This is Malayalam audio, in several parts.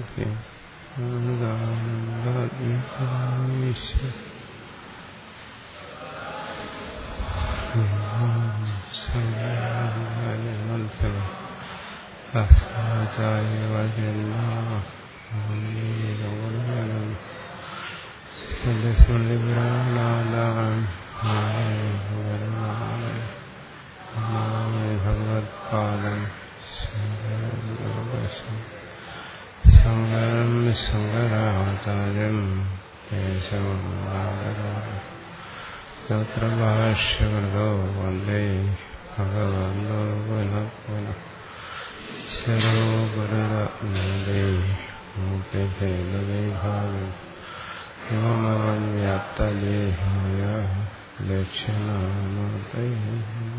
ഭഗവത്പാദം ശങ്കരം ശങ്കരാചാര്യം യത്രഭാഷ്യകൃതോ വന്ദേ ഭഗവന്തോ പുനഃ പുനഃ ശരോ ഗുരുരത്നേ മൂർത്തിഭേദവിഭാഗം വ്യോമവ്യാപ്തദേഹായ ദക്ഷിണാമൂർത്തയേ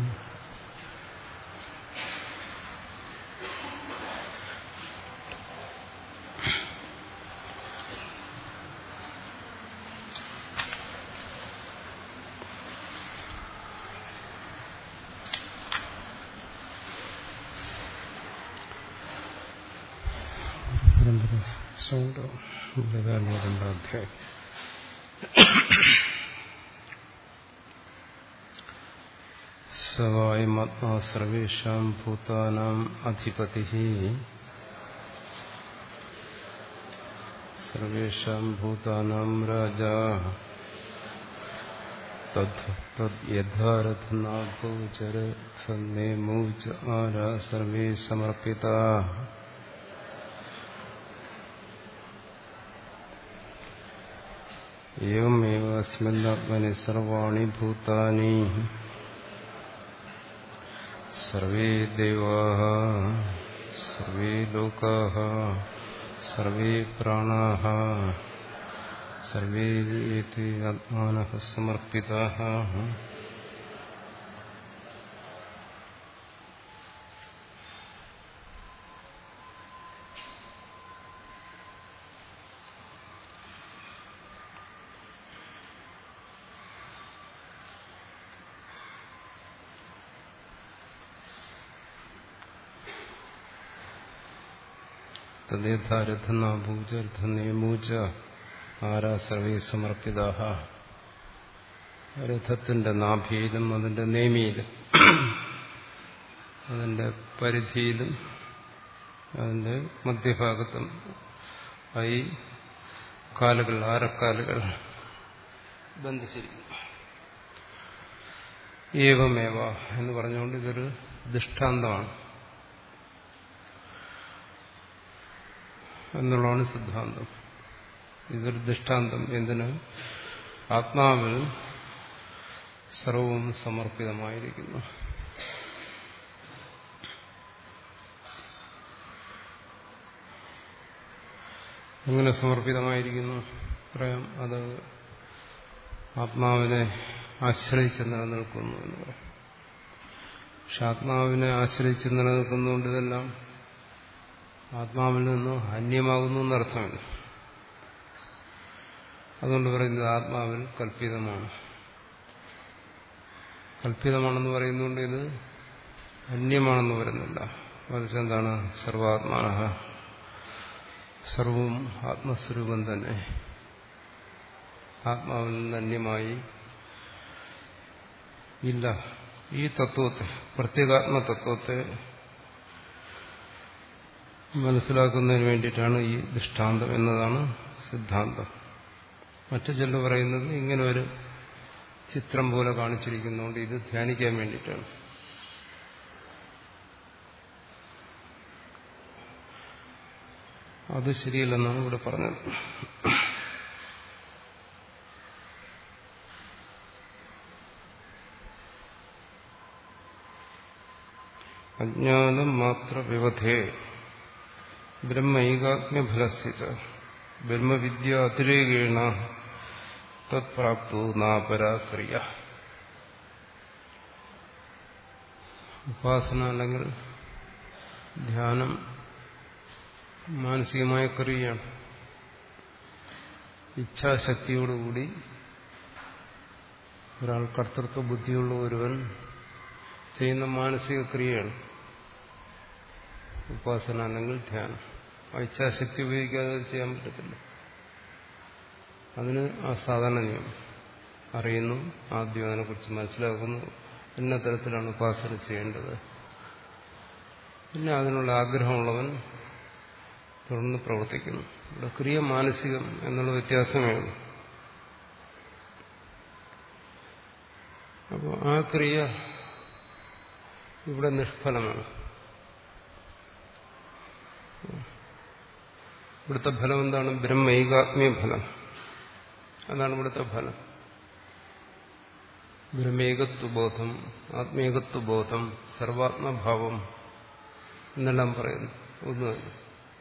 സൗണ്ട് രണ്ടാധ്യായം സവായ്മാത്മാ സർവേഷാം ഭൂതാനാം അധിപതി സർവേഷാം ഭൂതാനാം രാജാ യഥാരഥനാഗോചരഥന്നേമൂച ആരാ സർവേ സമർപ്പിതാ एवमेव अस्मिन्नात्मनि सर्वाणि भूतानि सर्वे देवाः सर्वे लोकाः सर्वे प्राणाः सर्वे एते आत्मानः समर्पिताः തദ്ദേഥാരഥനാഭൂചരഥനേമൂച ആരാ സർവേ സമർപ്പിതാഹ രഥത്തിന്റെ നാഭിയിലും അതിന്റെ നേമിയിലും അതിന്റെ പരിധിയിലും അതിന്റെ മധ്യഭാഗത്തും ആയി കാലുകൾ ആരക്കാലുകൾ ബന്ധിച്ചിരിക്കുന്നു ഏവമേവ എന്ന് പറഞ്ഞുകൊണ്ട് ഇതൊരു ദൃഷ്ടാന്തമാണ് എന്നുള്ളതാണ് സിദ്ധാന്തം ഇതൊരു ദൃഷ്ടാന്തം എന്തിന് ആത്മാവിൽ സർവവും സമർപ്പിതമായിരിക്കുന്നു എങ്ങനെ സമർപ്പിതമായിരിക്കുന്നു പറയാം അത് ആത്മാവിനെ ആശ്രയിച്ച് നിലനിൽക്കുന്നു എന്ന് പറയാം പക്ഷെ ആത്മാവിനെ ആശ്രയിച്ച് നിലനിൽക്കുന്നതുകൊണ്ട് ഇതെല്ലാം ആത്മാവിൽ നിന്ന് അന്യമാകുന്നു എന്നർത്ഥമില്ല അതുകൊണ്ട് പറയുന്നത് ആത്മാവിൽ കല്പിതമാണ് കല്പിതമാണെന്ന് പറയുന്നതുകൊണ്ട് ഇത് അന്യമാണെന്ന് പറയുന്നില്ല മറിച്ച് എന്താണ് സർവാത്മാന സർവവും ആത്മസ്വരൂപം തന്നെ ആത്മാവിൽ നിന്ന് അന്യമായി ഇല്ല ഈ തത്വത്തെ പ്രത്യേകാത്മ തത്വത്തെ മനസ്സിലാക്കുന്നതിന് വേണ്ടിയിട്ടാണ് ഈ ദൃഷ്ടാന്തം എന്നതാണ് സിദ്ധാന്തം മറ്റു ചില പറയുന്നത് ഇങ്ങനെ ഒരു ചിത്രം പോലെ കാണിച്ചിരിക്കുന്നതുകൊണ്ട് ഇത് ധ്യാനിക്കാൻ വേണ്ടിയിട്ടാണ് അത് ശരിയല്ലെന്നാണ് ഇവിടെ പറഞ്ഞത് അജ്ഞാനം മാത്ര വ്യവധേ ബ്രഹ്മൈകാത്മ്യഫലസ്ഥിത ബ്രഹ്മവിദ്യ അതിരേകേണ തത്പ്രാപ്തു നാപരാക്രിയ ഉപാസന അല്ലെങ്കിൽ ധ്യാനം മാനസികമായ ക്രിയയാണ് ഇച്ഛാശക്തിയോടുകൂടി ഒരാൾ കർത്തൃത്വ ബുദ്ധിയുള്ള ഒരുവൻ ചെയ്യുന്ന മാനസിക ക്രിയയാണ് ഉപാസന അല്ലെങ്കിൽ ധ്യാനം ആ ഇച്ഛാശക്തി ഉപയോഗിക്കാതെ അത് ചെയ്യാൻ പറ്റത്തില്ല അതിന് ആ സാധാരണ നിയമം അറിയുന്നു ആദ്യം അതിനെക്കുറിച്ച് മനസ്സിലാക്കുന്നു ഇന്ന തരത്തിലാണ് ഉപാസന ചെയ്യേണ്ടത് പിന്നെ അതിനുള്ള ആഗ്രഹമുള്ളവൻ തുടർന്ന് പ്രവർത്തിക്കുന്നു ഇവിടെ ക്രിയ മാനസികം എന്നുള്ള വ്യത്യാസമേ ഉള്ളൂ അപ്പോൾ ആ ക്രിയ ഇവിടെ നിഷ്ഫലമാണ് ഇവിടുത്തെ ഫലം എന്താണ് ബ്രഹ്മൈകാത്മീയ ഫലം അതാണ് ഇവിടുത്തെ ഫലം ബ്രഹ്മേകത്വബോധം ആത്മീകത്വബോധം സർവാത്മഭാവം എന്നെല്ലാം പറയുന്നു ഒന്ന് തന്നെ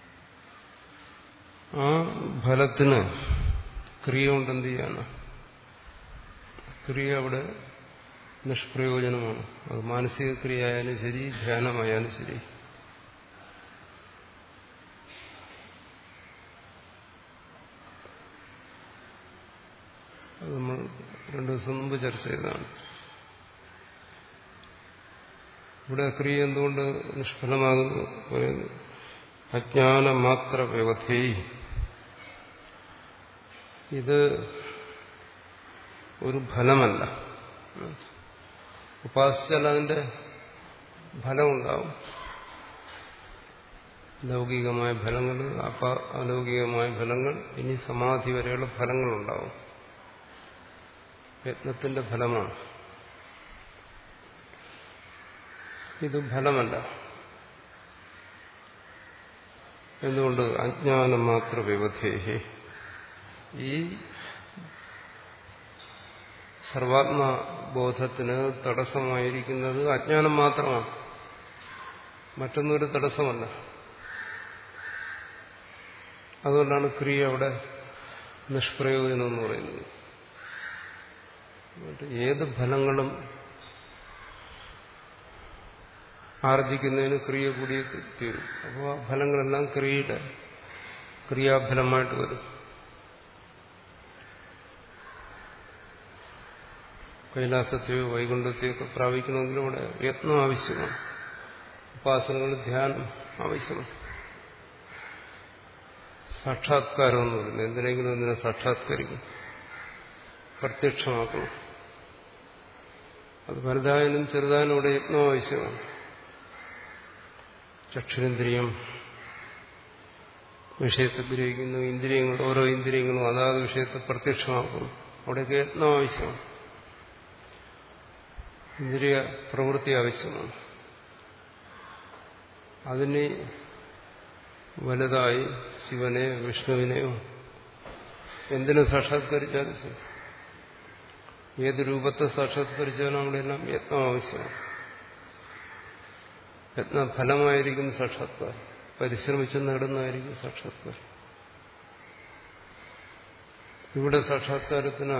ആ ഫലത്തിന് ക്രിയ കൊണ്ട് എന്ത് ചെയ്യാണ് ക്രിയ അവിടെ നിഷ്പ്രയോജനമാണ് അത് മാനസിക ക്രിയ ആയാലും ശരി ധ്യാനമായാലും ശരി അത് നമ്മൾ രണ്ടു ദിവസം മുമ്പ് ചർച്ച ചെയ്തതാണ് ഇവിടെ ക്രിയ എന്തുകൊണ്ട് നിഷ്ഫലമാകുന്നു പറയുന്നു അജ്ഞാനമാത്ര വ്യവധി ഇത് ഒരു ഫലമല്ല ഉപാസിച്ചാൽ അതിന്റെ ഫലമുണ്ടാവും ലൗകികമായ ഫലങ്ങൾ അപ അലൗകികമായ ഫലങ്ങൾ ഇനി സമാധി വരെയുള്ള ഫലങ്ങളുണ്ടാവും യത്നത്തിന്റെ ഫലമാണ് ഇത് ഫലമല്ല എന്തുകൊണ്ട് അജ്ഞാനം മാത്ര വ്യവധേഹി ഈ സർവാത്മബോധത്തിന് തടസ്സമായിരിക്കുന്നത് അജ്ഞാനം മാത്രമാണ് മറ്റൊന്നൊരു തടസ്സമല്ല അതുകൊണ്ടാണ് ക്രിയ അവിടെ നിഷ്പ്രയോജനം എന്ന് പറയുന്നത് ഏത് ഫലങ്ങളും ആർജിക്കുന്നതിന് ക്രിയ കൂടിയേ തീരും അപ്പോൾ ആ ഫലങ്ങളെല്ലാം ക്രിയയുടെ ക്രിയാഫലമായിട്ട് വരും കൈലാസത്തെയോ വൈകുണ്ഠത്തെയോ ഒക്കെ പ്രാപിക്കണമെങ്കിലും ഇവിടെ യത്നം ആവശ്യമാണ് ഉപാസനകൾ ധ്യാനം ആവശ്യമാണ് സാക്ഷാത്കാരം എന്ന് പറയുന്നത് എന്തിനെങ്കിലും ഒന്നിനെ സാക്ഷാത്കരിക്കും പ്രത്യക്ഷമാക്കണം അത് വലുതായാലും ചെറുതായാലും ഇവിടെ യത്നം ആവശ്യമാണ് ചക്ഷുരേന്ദ്രിയം വിഷയത്തെ ഗ്രഹിക്കുന്നു ഇന്ദ്രിയങ്ങൾ ഓരോ ഇന്ദ്രിയങ്ങളും അതാത് വിഷയത്തെ പ്രത്യക്ഷമാക്കുന്നു അവിടെയൊക്കെ യത്നം ആവശ്യമാണ് ഇന്ദ്രിയ പ്രവൃത്തി ആവശ്യമാണ് അതിന് വലുതായി ശിവനെ വിഷ്ണുവിനെയോ എന്തിനു സാക്ഷാത്കരിച്ചാലും ശരി ഏത് രൂപത്തെ സാക്ഷാത്കരിച്ചാലും അവിടെയെല്ലാം യത്നം ആവശ്യമാണ് യത്ന ഫലമായിരിക്കും സാക്ഷാത്കാരം പരിശ്രമിച്ച് നേടുന്നതായിരിക്കും സാക്ഷാത്കാരം ഇവിടെ സാക്ഷാത്കാരത്തിന്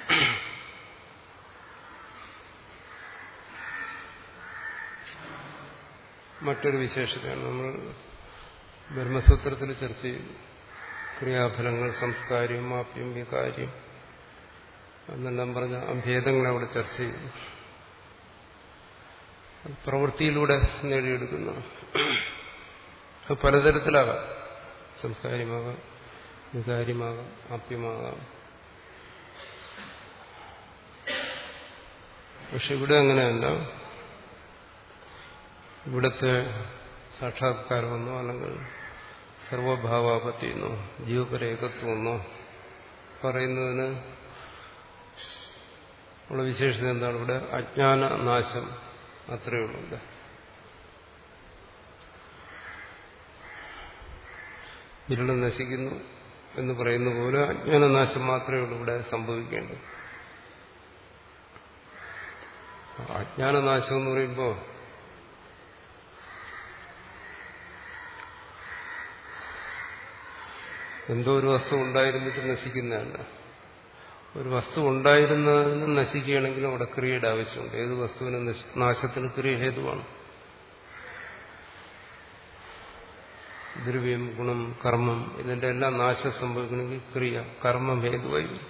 മറ്റൊരു വിശേഷതയാണ് നമ്മൾ ബ്രഹ്മസൂത്രത്തിൽ ചർച്ച ചെയ്തു ക്രിയാഫലങ്ങൾ സംസ്കാരം ആപ്യം വികാര്യം എന്നെല്ലാം പറഞ്ഞ ആ ഭേദങ്ങളെ അവിടെ ചർച്ച ചെയ്തു പ്രവൃത്തിയിലൂടെ നേടിയെടുക്കുന്നു അത് പലതരത്തിലാകാം സംസ്കാരമാകാം വികാര്യമാകാം ആപ്യമാകാം പക്ഷെ ഇവിടെ അങ്ങനെയല്ല ഇവിടുത്തെ സാക്ഷാത്കാരമെന്നോ അല്ലെങ്കിൽ സർവഭാവാപത്തിയെന്നോ ജീവപരേകത്വമെന്നോ പറയുന്നതിന് ഉള്ള വിശേഷത എന്താണ് ഇവിടെ അജ്ഞാന നാശം അത്രയേ ഉള്ളൂ ഇവിടെ ഇരുള് നശിക്കുന്നു എന്ന് പറയുന്ന പോലെ അജ്ഞാനനാശം മാത്രമേ ഉള്ളൂ ഇവിടെ സംഭവിക്കേണ്ടത് അജ്ഞാനനാശം എന്ന് പറയുമ്പോൾ എന്തോ ഒരു വസ്തു ഉണ്ടായിരുന്നിട്ട് നശിക്കുന്നതല്ല ഒരു വസ്തു ഉണ്ടായിരുന്നതിന് നശിക്കുകയാണെങ്കിൽ അവിടെ ക്രിയയുടെ ആവശ്യമുണ്ട് ഏത് വസ്തുവിന് നാശത്തിന് ക്രിയ ഹേതുവാണ് ദ്രവ്യം ഗുണം കർമ്മം ഇതിന്റെ എല്ലാം നാശം സംഭവിക്കണമെങ്കിൽ ക്രിയ കർമ്മം ഹേതുവായി വരും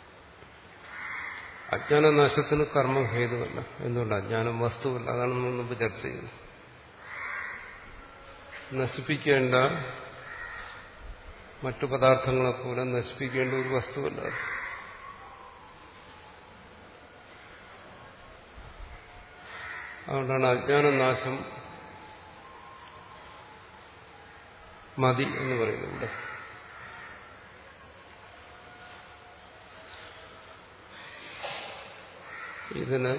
അജ്ഞാനനാശത്തിന് കർമ്മം ഹേതുവല്ല എന്തുകൊണ്ട് അജ്ഞാനം വസ്തുവല്ല അതാണ് നമ്മൾ മുമ്പ് ചർച്ച ചെയ്തത് നശിപ്പിക്കേണ്ട മറ്റു പദാർത്ഥങ്ങളെ പോലെ നശിപ്പിക്കേണ്ട ഒരു വസ്തുവല്ല അത്. അതുകൊണ്ടാണ് അജ്ഞാനനാശം മതി എന്ന് പറയുന്നത് ഇവിടെ ഇതിന്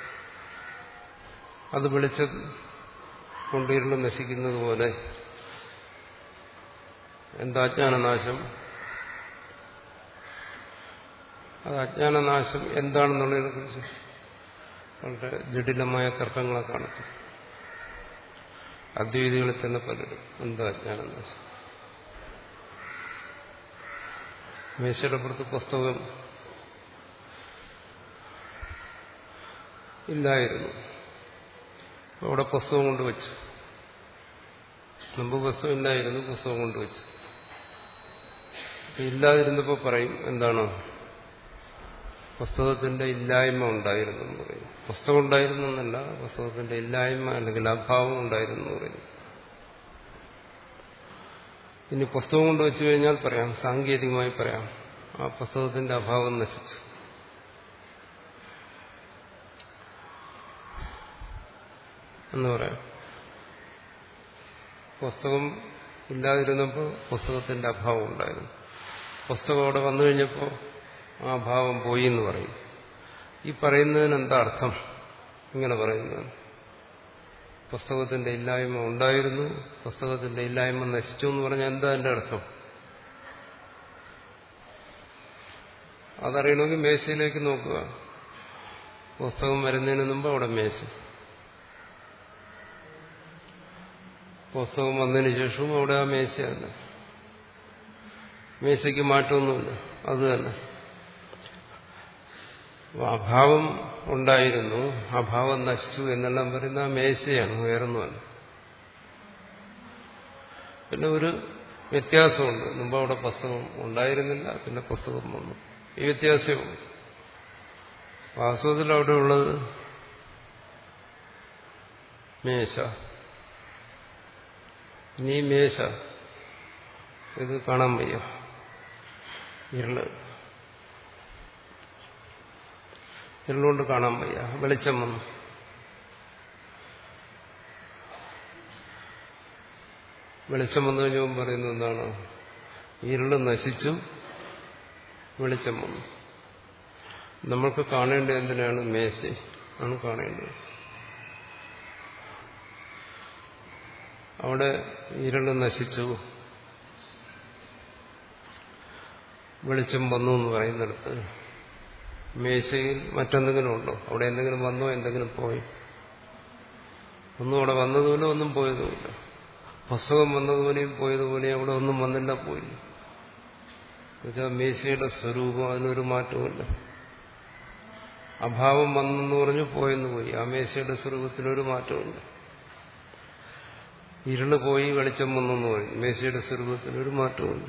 അത് വെളിച്ച കൊണ്ടിരുന്ന് നശിക്കുന്നത് പോലെ എന്താ അജ്ഞാനനാശം അത് അജ്ഞാനനാശം എന്താണെന്നുള്ളതിനെ കുറിച്ച് വളരെ ജടിലമായ തർക്കങ്ങളെ കാണത്തും അദ്വൈതികളിൽ തന്നെ പലരും എന്താ അജ്ഞാനനാശം മേശയുടെ പുറത്ത് പുസ്തകം ഇല്ലായിരുന്നു അവിടെ പുസ്തകം കൊണ്ടുവച്ചു മുമ്പ് പുസ്തകം ഇല്ലായിരുന്നു പുസ്തകം കൊണ്ടുവച്ചു ഇല്ലാതിരുന്നപ്പോൾ പറയും എന്താണ് പുസ്തകത്തിന്റെ ഇല്ലായ്മ ഉണ്ടായിരുന്നു എന്ന് പറയും പുസ്തകം ഉണ്ടായിരുന്നു എന്നല്ല പുസ്തകത്തിന്റെ ഇല്ലായ്മ അല്ലെങ്കിൽ അഭാവം ഉണ്ടായിരുന്നു എന്ന് പറയും ഇനി പുസ്തകം കൊണ്ട് വെച്ചു കഴിഞ്ഞാൽ പറയാം സാങ്കേതികമായി പറയാം ആ പുസ്തകത്തിന്റെ അഭാവം നശിച്ചു എന്ന് പറയാം പുസ്തകം ഇല്ലാതിരുന്നപ്പോൾ പുസ്തകത്തിന്റെ അഭാവം ഉണ്ടായിരുന്നു പുസ്തകം അവിടെ വന്നു കഴിഞ്ഞപ്പോൾ ആ ഭാവം പോയി എന്ന് പറയും ഈ പറയുന്നതിന് എന്താ അർത്ഥം ഇങ്ങനെ പറയുന്നത് പുസ്തകത്തിന്റെ ഇല്ലായ്മ ഉണ്ടായിരുന്നു പുസ്തകത്തിന്റെ ഇല്ലായ്മ നശിച്ചു എന്ന് പറഞ്ഞാൽ എന്താ എന്റെ അർത്ഥം അതറിയണമെങ്കിൽ മേശയിലേക്ക് നോക്കുക പുസ്തകം വരുന്നതിന് മുമ്പ് അവിടെ മേശ പുസ്തകം വന്നതിന് ശേഷവും അവിടെ ആ മേശ തന്നെ മേശയ്ക്ക് മാറ്റമൊന്നുമില്ല അത് തന്നെ അഭാവം ഉണ്ടായിരുന്നു അഭാവം നശിച്ചു എന്നെല്ലാം പറയുന്ന ആ മേശയാണ് വേറൊന്നുമല്ല പിന്നെ ഒരു വ്യത്യാസമുണ്ട് മുമ്പ് അവിടെ പുസ്തകം ഉണ്ടായിരുന്നില്ല പിന്നെ പുസ്തകം വന്നു ഈ വ്യത്യാസമുണ്ട് വാസ്തവത്തിൽ അവിടെ ഉള്ളത് മേശ ഇനി മേശ ഇത് കാണാൻ വയ്യ ഇരുള് ഇരുളുകൊണ്ട് കാണാൻ വയ്യ വെളിച്ചം വന്നു വെളിച്ചം വന്നു കഴിഞ്ഞാൽ പറയുന്നത് എന്താണ് ഇരുള് നശിച്ചു വെളിച്ചം വന്നു നമ്മൾക്ക് കാണേണ്ടത് എന്തിനാണ് മേശ ആണ് കാണേണ്ടത് അവിടെ ഇരുള് നശിച്ചു വെളിച്ചം വന്നു എന്ന് പറയുന്നിടത്ത് മേശയിൽ മറ്റെന്തെങ്കിലും ഉണ്ടോ അവിടെ എന്തെങ്കിലും വന്നോ എന്തെങ്കിലും പോയി ഒന്നും അവിടെ വന്നതുപോലെ ഒന്നും പോയതുമില്ല പുസ്തകം വന്നതുപോലെയും പോയതുപോലെയും അവിടെ ഒന്നും വന്നില്ല പോയില്ല എന്നുവെച്ചാൽ മേശയുടെ സ്വരൂപം അതിനൊരു മാറ്റവുമില്ല അഭാവം വന്നെന്ന് പറഞ്ഞു പോയെന്ന് പോയി ആ മേശയുടെ സ്വരൂപത്തിനൊരു മാറ്റവുമില്ല ഇരുള് പോയി വെളിച്ചം വന്നെന്ന് പറഞ്ഞു മേശയുടെ സ്വരൂപത്തിനൊരു മാറ്റവുമില്ല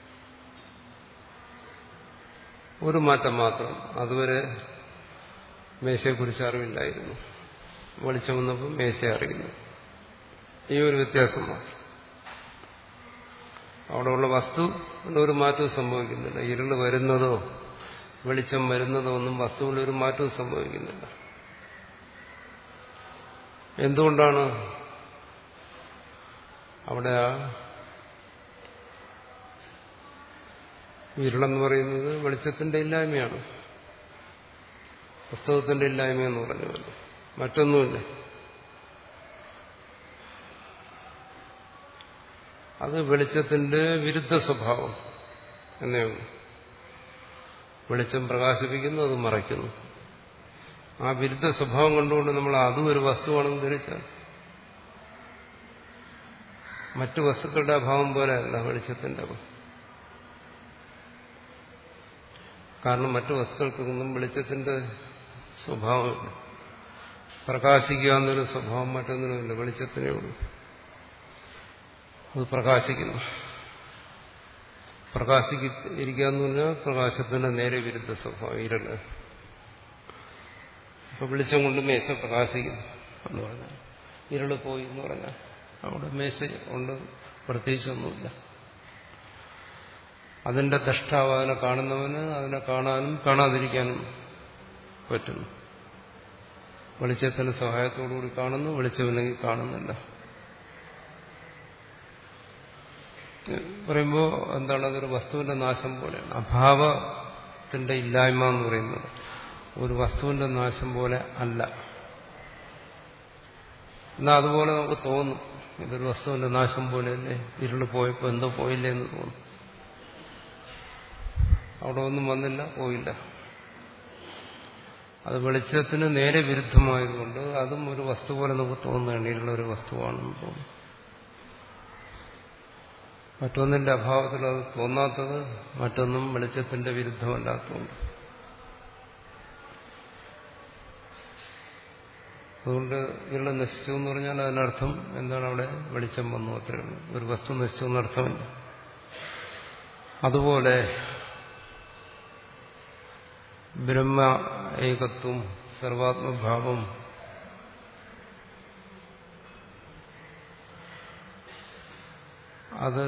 ഒരു മാറ്റം മാത്രം അതുവരെ മേശയെക്കുറിച്ച് അറിവില്ലായിരുന്നു വെളിച്ചം വന്നപ്പോൾ മേശ അറിയുന്നു ഈ ഒരു വ്യത്യാസം മാത്രം അവിടെയുള്ള വസ്തു ഒരു മാറ്റവും സംഭവിക്കുന്നില്ല ഇരുള് വരുന്നതോ വെളിച്ചം വരുന്നതോ ഒന്നും വസ്തുവിൽ ഒരു മാറ്റവും സംഭവിക്കുന്നില്ല എന്തുകൊണ്ടാണ് അവിടെ ആ ഇരുളെന്ന് പറയുന്നത് വെളിച്ചത്തിന്റെ ഇല്ലായ്മയാണ് പുസ്തകത്തിന്റെ ഇല്ലായ്മയെന്ന് പറഞ്ഞുവല്ലോ മറ്റൊന്നുമില്ല അത് വെളിച്ചത്തിന്റെ വിരുദ്ധ സ്വഭാവം എന്നേ ഉള്ളൂ വെളിച്ചം പ്രകാശിപ്പിക്കുന്നു അത് മറയ്ക്കുന്നു ആ വിരുദ്ധ സ്വഭാവം കണ്ടുകൊണ്ട് നമ്മൾ അതും ഒരു വസ്തുവാണെന്ന് ധരിച്ചാൽ മറ്റു വസ്തുക്കളുടെ അഭാവം പോലെയല്ല വെളിച്ചത്തിന്റെ അഭാവം കാരണം മറ്റു വസ്തുക്കൾക്കൊന്നും വെളിച്ചത്തിന്റെ സ്വഭാവമില്ല പ്രകാശിക്കുക എന്നൊരു സ്വഭാവം മറ്റൊന്നിനുമില്ല വെളിച്ചത്തിനേ ഉള്ളൂ അത് പ്രകാശിക്കുന്നു പ്രകാശിരിക്കുക എന്ന് പറഞ്ഞാൽ പ്രകാശത്തിന്റെ നേരെ വിരുദ്ധ സ്വഭാവം ഇരള് അപ്പൊ വെളിച്ചം കൊണ്ട് മേശ പ്രകാശിക്കുന്നു എന്ന് പറഞ്ഞാൽ ഇരുള് പോയി എന്ന് പറഞ്ഞാൽ അവിടെ മേശ കൊണ്ട് പ്രത്യേകിച്ചൊന്നുമില്ല അതിന്റെ ദഷ്ടാവ് അതിനെ കാണുന്നവന് അതിനെ കാണാനും കാണാതിരിക്കാനും പറ്റുന്നു വെളിച്ചത്തിന്റെ സഹായത്തോടുകൂടി കാണുന്നു വെളിച്ചമില്ലെങ്കിൽ കാണുന്നില്ല പറയുമ്പോൾ എന്താണ് അതൊരു വസ്തുവിന്റെ നാശം പോലെയാണ് അഭാവത്തിന്റെ ഇല്ലായ്മ എന്ന് പറയുന്നത് ഒരു വസ്തുവിന്റെ നാശം പോലെ അല്ല എന്നാൽ അതുപോലെ നമുക്ക് തോന്നും ഇതൊരു വസ്തുവിന്റെ നാശം പോലെയല്ലേ ഇരുള് പോയപ്പോൾ എന്തോ പോയില്ലേ എന്ന് തോന്നും അവിടെ ഒന്നും വന്നില്ല പോയില്ല അത് വെളിച്ചത്തിന് നേരെ വിരുദ്ധമായതുകൊണ്ട് അതും ഒരു വസ്തു പോലെ നമുക്ക് തോന്നുകയാണ് ഇരുള്ള ഒരു വസ്തുവാണെന്ന് തോന്നുന്നു മറ്റൊന്നിന്റെ അഭാവത്തിൽ അത് തോന്നാത്തത് മറ്റൊന്നും വെളിച്ചത്തിന്റെ വിരുദ്ധമല്ലാത്തതുകൊണ്ട് അതുകൊണ്ട് ഇരുള് നശിച്ചു എന്ന് പറഞ്ഞാൽ അതിനർത്ഥം എന്താണ് അവിടെ വെളിച്ചം വന്നു അത്രയുള്ളൂ ഒരു വസ്തു നശിച്ചു എന്നർത്ഥമില്ല അതുപോലെ ബ്രഹ്മ ഏകത്വം സർവാത്മഭാവം അത്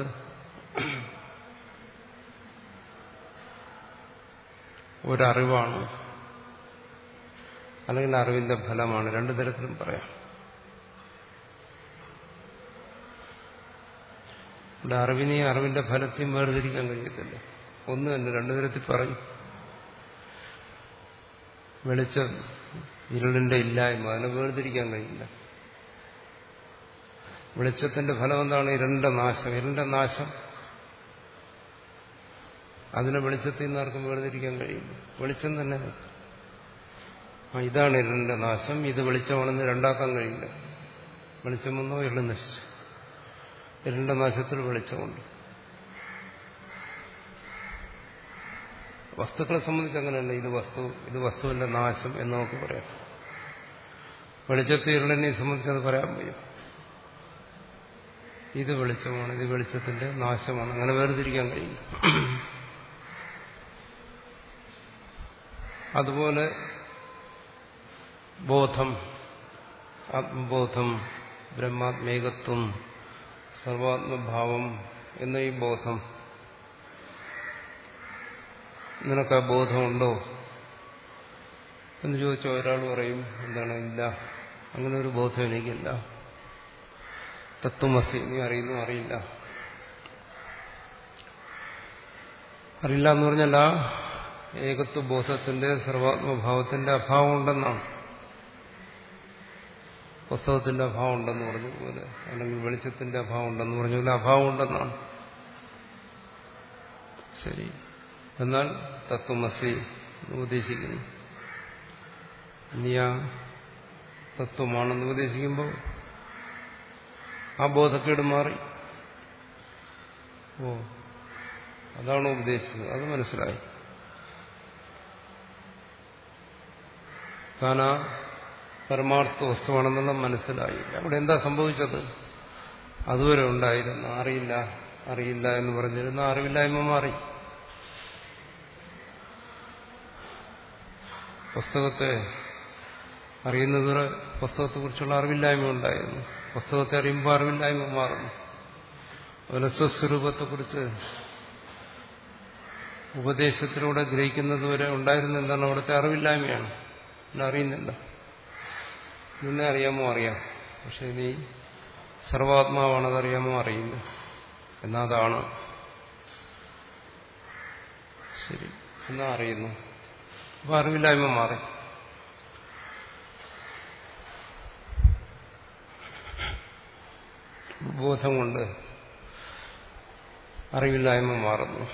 ഒരറിവാണ് അല്ലെങ്കിൽ അറിവിന്റെ ഫലമാണ് രണ്ടു തരത്തിലും പറയാം ഇവിടെ അറിവിനെയും അറിവിന്റെ ഫലത്തെയും വേർതിരിക്കാൻ കഴിയത്തില്ല ഒന്ന് തന്നെ രണ്ടു തരത്തിൽ പറയും വെളിച്ചം ഇരുളിന്റെ ഇല്ലായ്മ അതിനെ വേർതിരിക്കാൻ കഴിയില്ല വെളിച്ചത്തിന്റെ ഫലം എന്താണ് ഇരുളിന്റെ നാശം ഇരുളിന്റെ നാശം അതിനെ വെളിച്ചത്തിൽ നിന്ന് ആർക്കും വേർതിരിക്കാൻ കഴിയില്ല വെളിച്ചം തന്നെ ആ ഇതാണ് ഇരുളിന്റെ നാശം ഇത് വെളിച്ചമാണെന്ന് രണ്ടാക്കാൻ കഴിയില്ല വെളിച്ചം വന്നോ ഇരുള് നശിച്ചു ഇരുളിന്റെ നാശത്തിൽ വെളിച്ചമുണ്ട് വസ്തുക്കളെ സംബന്ധിച്ച് അങ്ങനെയല്ല ഇത് വസ്തു ഇത് വസ്തുവിന്റെ നാശം എന്ന് നമുക്ക് പറയാം വെളിച്ചത്തെ ഇരുളിനെ സംബന്ധിച്ച് അത് പറയാൻ വയ്യും ഇത് വെളിച്ചമാണ് ഇത് വെളിച്ചത്തിന്റെ നാശമാണ് അങ്ങനെ വേർതിരിക്കാൻ കഴിയും അതുപോലെ ബോധം ആത്മബോധം ബ്രഹ്മാത്മേകത്വം സർവാത്മഭാവം എന്ന ഈ ബോധം നിനക്ക് ആ ബോധമുണ്ടോ എന്ന് ചോദിച്ചാൽ ഒരാൾ പറയും എന്താണ് ഇല്ല അങ്ങനെ ഒരു ബോധം എനിക്കില്ല തത്വമസി നീ അറിയുന്നു അറിയില്ല അറിയില്ല എന്ന് പറഞ്ഞാൽ ആ ഏകത്വ ബോധത്തിന്റെ സർവാത്മഭാവത്തിന്റെ അഭാവം ഉണ്ടെന്നാണ് പുസ്തകത്തിന്റെ അഭാവം ഉണ്ടെന്ന് പറഞ്ഞതുപോലെ അല്ലെങ്കിൽ വെളിച്ചത്തിന്റെ അഭാവം ഉണ്ടെന്ന് പറഞ്ഞ പോലെ അഭാവം ഉണ്ടെന്നാണ് ശരി എന്നാൽ തത്വമസി ഉപദേശിക്കുന്നു നീ ആ തത്വമാണെന്ന് ഉപദേശിക്കുമ്പോൾ ആ ബോധക്കേട് മാറി ഓ അതാണ് ഉപദേശിച്ചത് അത് മനസ്സിലായി താൻ ആ പരമാർത്ഥ വസ്തുവാണെന്നുള്ള മനസ്സിലായി അവിടെ എന്താ സംഭവിച്ചത് അതുവരെ ഉണ്ടായിരുന്നു അറിയില്ല അറിയില്ല എന്ന് പറഞ്ഞിരുന്ന അറിവില്ലായ്മ മാറി പുസ്തകത്തെ അറിയുന്നതുവരെ പുസ്തകത്തെക്കുറിച്ചുള്ള അറിവില്ലായ്മ ഉണ്ടായിരുന്നു പുസ്തകത്തെ അറിയുമ്പോൾ അറിവില്ലായ്മ മാറുന്നു അതുപോലെ സ്വസ്വരൂപത്തെക്കുറിച്ച് ഉപദേശത്തിലൂടെ ഗ്രഹിക്കുന്നതുവരെ ഉണ്ടായിരുന്ന എന്താണ് അവിടുത്തെ അറിവില്ലായ്മയാണ് പിന്നെ അറിയുന്നില്ല നിന്നെ അറിയാമോ അറിയാം പക്ഷെ നീ സർവാത്മാവാണതറിയാമോ അറിയില്ല എന്നതാണ് ശരി എന്നാ അറിയുന്നു അപ്പൊ അറിവില്ലായ്മ മാറി ബോധം കൊണ്ട് അറിവില്ലായ്മ മാറുന്നു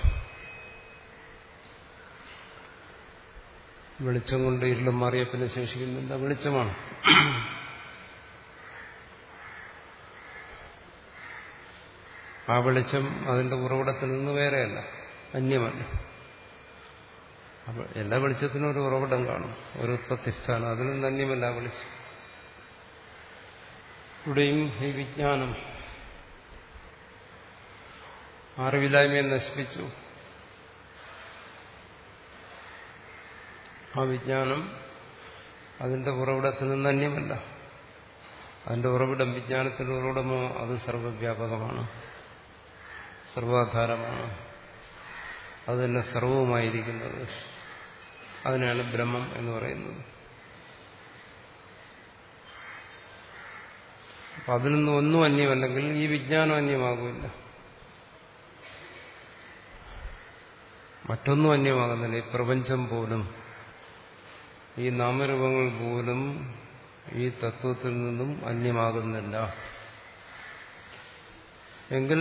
വെളിച്ചം കൊണ്ട് ഇരുളും മാറിയ പിന്നെ ശേഷിക്കുന്നില്ല വെളിച്ചമാണ് ആ വെളിച്ചം അതിന്റെ ഉറവിടത്തിൽ നിന്ന് വേറെയല്ല അന്യമല്ല അപ്പൊ എല്ലാ വെളിച്ചത്തിനും ഒരു ഉറവിടം കാണും ഒരു ഉത്പത്തിസ്ഥാനം അതിൽ നിന്ന് അന്യമല്ല ആ വെളിച്ചം ഇവിടെയും ഈ വിജ്ഞാനം അറിവില്ലായ്മയെ നശിപ്പിച്ചു ആ വിജ്ഞാനം അതിന്റെ ഉറവിടത്തിൽ നിന്ന് അന്യമല്ല അതിന്റെ ഉറവിടം വിജ്ഞാനത്തിന്റെ ഉറവിടമോ അത് സർവവ്യാപകമാണ് സർവാധാരമാണ് അത് തന്നെ സർവവുമായിരിക്കുന്നത് അതിനാണ് ബ്രഹ്മം എന്ന് പറയുന്നത് അപ്പൊ അതിൽ നിന്ന് ഒന്നും അന്യമല്ലെങ്കിൽ ഈ വിജ്ഞാനം അന്യമാകില്ല മറ്റൊന്നും അന്യമാകുന്നില്ല ഈ പ്രപഞ്ചം പോലും ഈ നാമരൂപങ്ങൾ പോലും ഈ തത്വത്തിൽ നിന്നും അന്യമാകുന്നില്ല എങ്കിൽ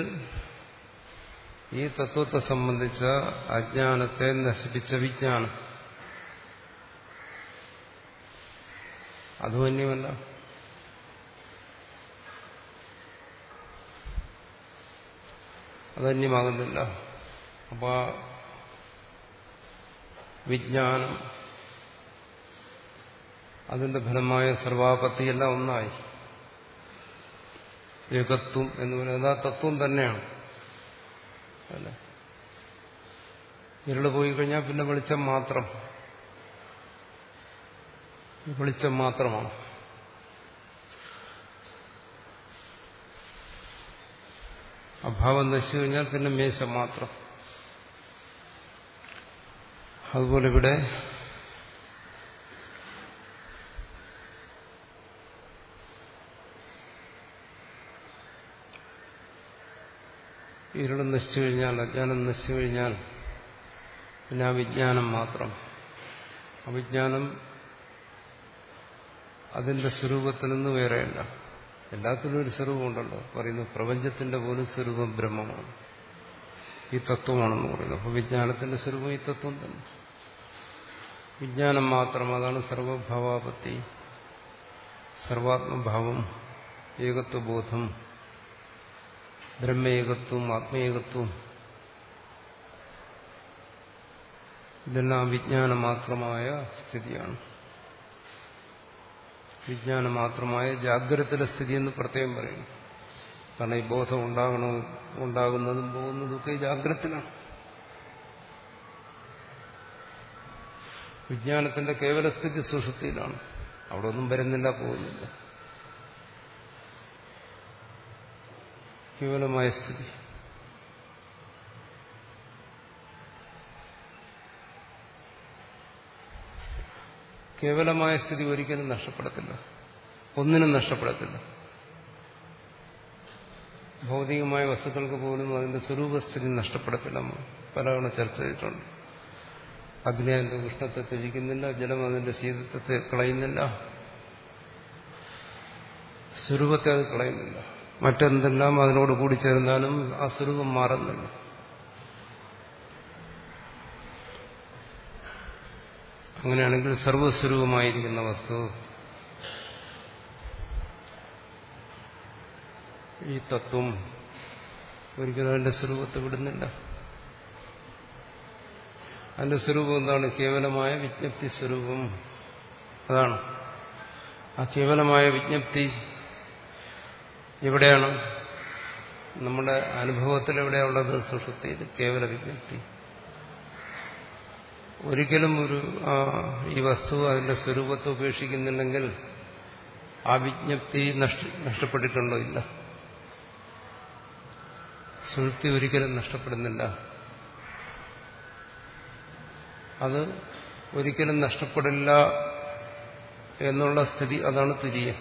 ഈ തത്വത്തെ സംബന്ധിച്ച അജ്ഞാനത്തെ നശിപ്പിച്ച വിജ്ഞാനം അതും അന്യമല്ല അതന്യമാകുന്നില്ല അപ്പൊ വിജ്ഞാനം അതിന്റെ ഫലമായ സർവാപത്തിയെല്ലാം ഒന്നായി ഏകത്വം എന്ന് പറയുന്നത് ആ തത്വം തന്നെയാണ് അല്ല ഇരുള് പോയി കഴിഞ്ഞാൽ പിന്നെ വെളിച്ചം മാത്രം വെളിച്ചം മാത്രമാണ് അഭാവം നശിച്ചു കഴിഞ്ഞാൽ പിന്നെ മേശം മാത്രം അതുപോലെ ഇവിടെ ഇരുളും നശിച്ചു കഴിഞ്ഞാൽ അജ്ഞാനം നശിച്ചു കഴിഞ്ഞാൽ പിന്നെ ആ വിജ്ഞാനം മാത്രം അവിജ്ഞാനം അതിന്റെ സ്വരൂപത്തിൽ നിന്ന് വേറെയല്ല എല്ലാത്തിനും ഒരു സ്വരൂപമുണ്ടല്ലോ പറയുന്നു പ്രപഞ്ചത്തിന്റെ പോലും സ്വരൂപം ബ്രഹ്മമാണ് ഈ തത്വമാണെന്ന് പറയുന്നു അപ്പൊ വിജ്ഞാനത്തിന്റെ സ്വരൂപം ഈ തത്വം തന്നെ വിജ്ഞാനം മാത്രം അതാണ് സർവഭാവാപത്തി സർവാത്മഭാവം ഏകത്വബോധം ബ്രഹ്മേകത്വം ആത്മേകത്വം ഇതെല്ലാം വിജ്ഞാനം മാത്രമായ സ്ഥിതിയാണ് വിജ്ഞാനം മാത്രമായ ജാഗ്രതയുടെ സ്ഥിതി എന്ന് പ്രത്യേകം പറയുന്നു കാരണം ഈ ബോധം ഉണ്ടാകണ ഉണ്ടാകുന്നതും പോകുന്നതും ഒക്കെ ജാഗ്രതത്തിലാണ് വിജ്ഞാനത്തിന്റെ കേവലസ്ഥിതി സുഷുപ്തിയിലാണ് അവിടെ ഒന്നും വരുന്നില്ല പോകുന്നില്ല കേവലമായ സ്ഥിതി കേവലമായ സ്ഥിതി ഒരിക്കലും നഷ്ടപ്പെടത്തില്ല ഒന്നിനും നഷ്ടപ്പെടത്തില്ല ഭൗതികമായ വസ്തുക്കൾക്ക് പോലും അതിന്റെ സ്വരൂപസ്ഥിതി നഷ്ടപ്പെടത്തില്ല പലതവണ ചർച്ച ചെയ്തിട്ടുണ്ട് അഗ്നി അതിന്റെ ഉഷ്ണത്തെ ത്യജിക്കുന്നില്ല ജലം അതിന്റെ ശീതത്വത്തെ കളയുന്നില്ല സ്വരൂപത്തെ അത് കളയുന്നില്ല മറ്റെന്തെല്ലാം അതിനോട് കൂടിച്ചേർന്നാലും ആ സ്വരൂപം മാറുന്നില്ല അങ്ങനെയാണെങ്കിൽ സർവസ്വരൂപമായിരിക്കുന്ന വസ്തു ഈ തത്വം ഒരിക്കലും അതിന്റെ സ്വരൂപത്തെ വിടുന്നില്ല അതിന്റെ സ്വരൂപം എന്താണ് കേവലമായ വിജ്ഞപ്തി സ്വരൂപം അതാണ് ആ കേവലമായ വിജ്ഞപ്തി എവിടെയാണ് നമ്മുടെ അനുഭവത്തിൽ എവിടെയുള്ളത് സുഷുപ്തിയിൽ കേവല വിജ്ഞപ്തി ഒരിക്കലും ഒരു ഈ വസ്തു അതിന്റെ സ്വരൂപത്തെ ഉപേക്ഷിക്കുന്നില്ലെങ്കിൽ ആ വിജ്ഞപ്തി നഷ്ടപ്പെട്ടിട്ടുണ്ടോ ഇല്ല സുഷുപ്തി ഒരിക്കലും നഷ്ടപ്പെടുന്നില്ല അത് ഒരിക്കലും നഷ്ടപ്പെടില്ല എന്നുള്ള സ്ഥിതി അതാണ് തുരിയം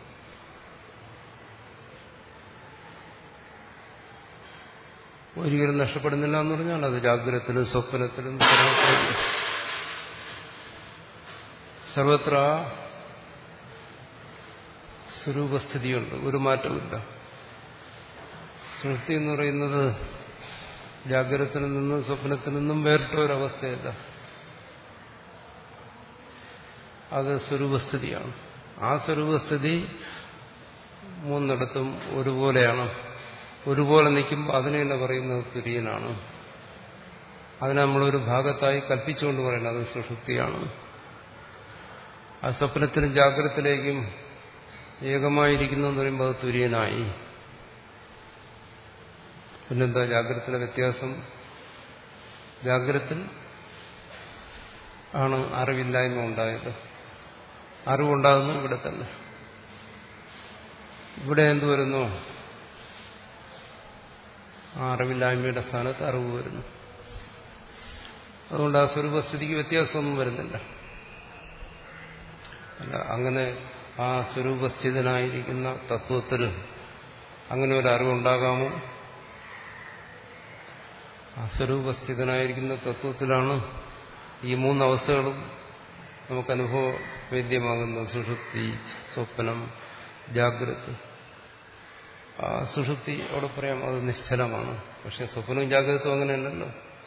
ഒരിക്കലും നഷ്ടപ്പെടുന്നില്ല എന്ന് പറഞ്ഞാൽ അത് ജാഗ്രതത്തിലും സ്വപ്നത്തിലും സർവത്ര സ്വരൂപസ്ഥിതിയുണ്ട് ഒരു മാറ്റമില്ല സൃഷ്ടി എന്ന് പറയുന്നത് ജാഗ്രതത്തിൽ നിന്നും സ്വപ്നത്തിൽ നിന്നും വേറിട്ട ഒരവസ്ഥയല്ല അത് സ്വരൂപസ്ഥിതിയാണ് ആ സ്വരൂപസ്ഥിതി മൂന്നിടത്തും ഒരുപോലെയാണ് ഒരുപോലെ നിൽക്കുമ്പോൾ അതിനെ തന്നെ പറയുന്നത് തുര്യനാണ് അതിനെ നമ്മളൊരു ഭാഗത്തായി കൽപ്പിച്ചുകൊണ്ട് പറയുന്നത് അത് സുഷുപ്തിയാണ് ആ സ്വപ്നത്തിലും ജാഗ്രതത്തിലേക്കും ഏകമായിരിക്കുന്നു എന്ന് പറയുമ്പോൾ അത് തുര്യനായി പിന്നെന്താ ജാഗ്രതത്തിലെ വ്യത്യാസം ജാഗ്രത്തിൽ ആണ് അറിവില്ലായ്മ ഉണ്ടായത് അറിവുണ്ടാകുന്നു ഇവിടെ തന്നെ ഇവിടെ എന്തു വരുന്നു ആ അറിവില്ലായ്മയുടെ സ്ഥാനത്ത് അറിവ് വരുന്നു അതുകൊണ്ട് ആ സ്വരൂപസ്ഥിതിക്ക് വ്യത്യാസമൊന്നും വരുന്നില്ല അല്ല അങ്ങനെ ആ സ്വരൂപസ്ഥിതനായിരിക്കുന്ന തത്വത്തിൽ അങ്ങനെ ഒരു അറിവുണ്ടാകാമോ ആ സ്വരൂപസ്ഥിതനായിരിക്കുന്ന തത്വത്തിലാണ് ഈ മൂന്നവസ്ഥകളും നമുക്ക് അനുഭവവേദ്യമാകുന്നത് സുഷുപ്തി സ്വപ്നം ജാഗ്രത ആ സുഷുപ്തി അവിടെ പറയാം അത് നിശ്ചലമാണ് പക്ഷെ സ്വപ്നവും ജാഗ്രതവും അങ്ങനെയല്ലല്ലോ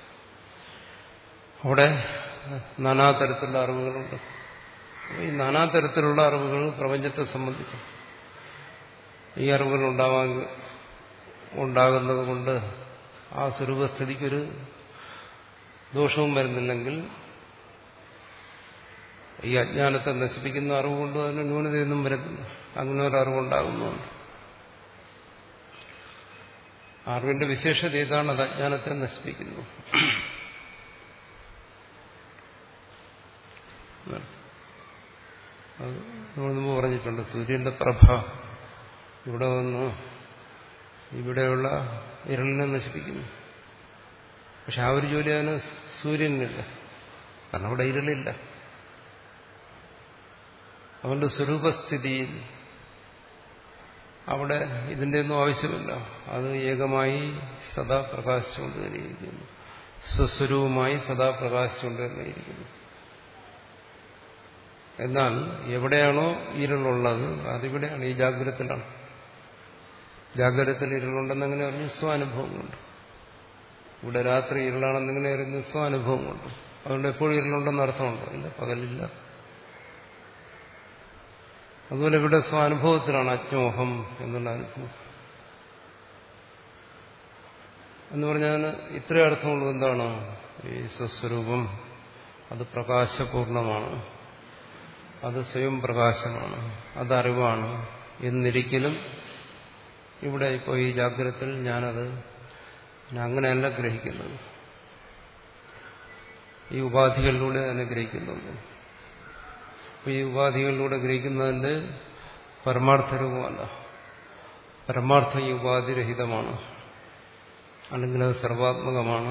അവിടെ നാനാതരത്തിലുള്ള അറിവുകളുണ്ട് ഈ നാനാതരത്തിലുള്ള അറിവുകൾ പ്രപഞ്ചത്തെ സംബന്ധിച്ച് ഈ അറിവുകൾ ഉണ്ടാവാൻ ഉണ്ടാകുന്നത് കൊണ്ട് ആ സ്വരൂപസ്ഥിതിക്കൊരു ദോഷവും വരുന്നില്ലെങ്കിൽ ഈ അജ്ഞാനത്തെ നശിപ്പിക്കുന്ന അറിവ് കൊണ്ട് അതിന് ന്യൂനതയൊന്നും വരുന്നില്ല അങ്ങനെ ഒരു അറിവുണ്ടാകുന്നുണ്ട് അറിവിന്റെ വിശേഷത ഏതാണ് അത് അജ്ഞാനത്തെ നശിപ്പിക്കുന്നു അത് നമ്മൾ മുമ്പ് പറഞ്ഞിട്ടുണ്ട് സൂര്യന്റെ പ്രഭ ഇവിടെ വന്ന് ഇവിടെയുള്ള ഇരളിനെ നശിപ്പിക്കുന്നു പക്ഷെ ആ ഒരു ജോലി അതിന് സൂര്യനില്ല കാരണം അവിടെ ഇരുളില്ല അവന്റെ സ്വരൂപസ്ഥിതിയിൽ അവിടെ ഇതിന്റെ ഒന്നും ആവശ്യമില്ല അത് ഏകമായി സദാ പ്രകാശിച്ചുകൊണ്ട് തന്നെയിരിക്കുന്നു സ്വസ്വരൂപമായി സദാ പ്രകാശിച്ചുകൊണ്ട് തന്നെയിരിക്കുന്നു എന്നാൽ എവിടെയാണോ ഇരുളുള്ളത് അതിവിടെയാണ് ഈ ജാഗ്രതത്തിലാണ് ജാഗ്രതത്തിൽ ഇരുളുണ്ടെന്ന് എങ്ങനെ അറിഞ്ഞു സ്വാനുഭവം കൊണ്ട് ഇവിടെ രാത്രി ഇരുളാണെന്നിങ്ങനെ അറിയുന്നു സ്വാനുഭവം കൊണ്ട് അതുകൊണ്ട് എപ്പോഴും ഇരുളുണ്ടെന്ന് അർത്ഥമുണ്ടോ ഇല്ല പകലില്ല അതുപോലെ ഇവിടെ സ്വാനുഭവത്തിലാണ് അജ്ഞോഹം എന്നുള്ള അനുഭവം എന്ന് പറഞ്ഞാൽ ഇത്ര അർത്ഥമുള്ളത് എന്താണ് ഈ സ്വസ്വരൂപം അത് പ്രകാശപൂർണമാണ് അത് സ്വയം പ്രകാശമാണ് അതറിവാണ് എന്നിരിക്കലും ഇവിടെ ഇപ്പോൾ ഈ ജാഗ്രതത്തിൽ ഞാനത് അങ്ങനെയല്ല ഗ്രഹിക്കുന്നത് ഈ ഉപാധികളിലൂടെ തന്നെ ഗ്രഹിക്കുന്നുണ്ട് ഈ ഉപാധികളിലൂടെ ഗ്രഹിക്കുന്നതിന്റെ പരമാർത്ഥ രൂപമല്ല പരമാർത്ഥം ഈ ഉപാധിരഹിതമാണ് അല്ലെങ്കിൽ അത് സർവാത്മകമാണ്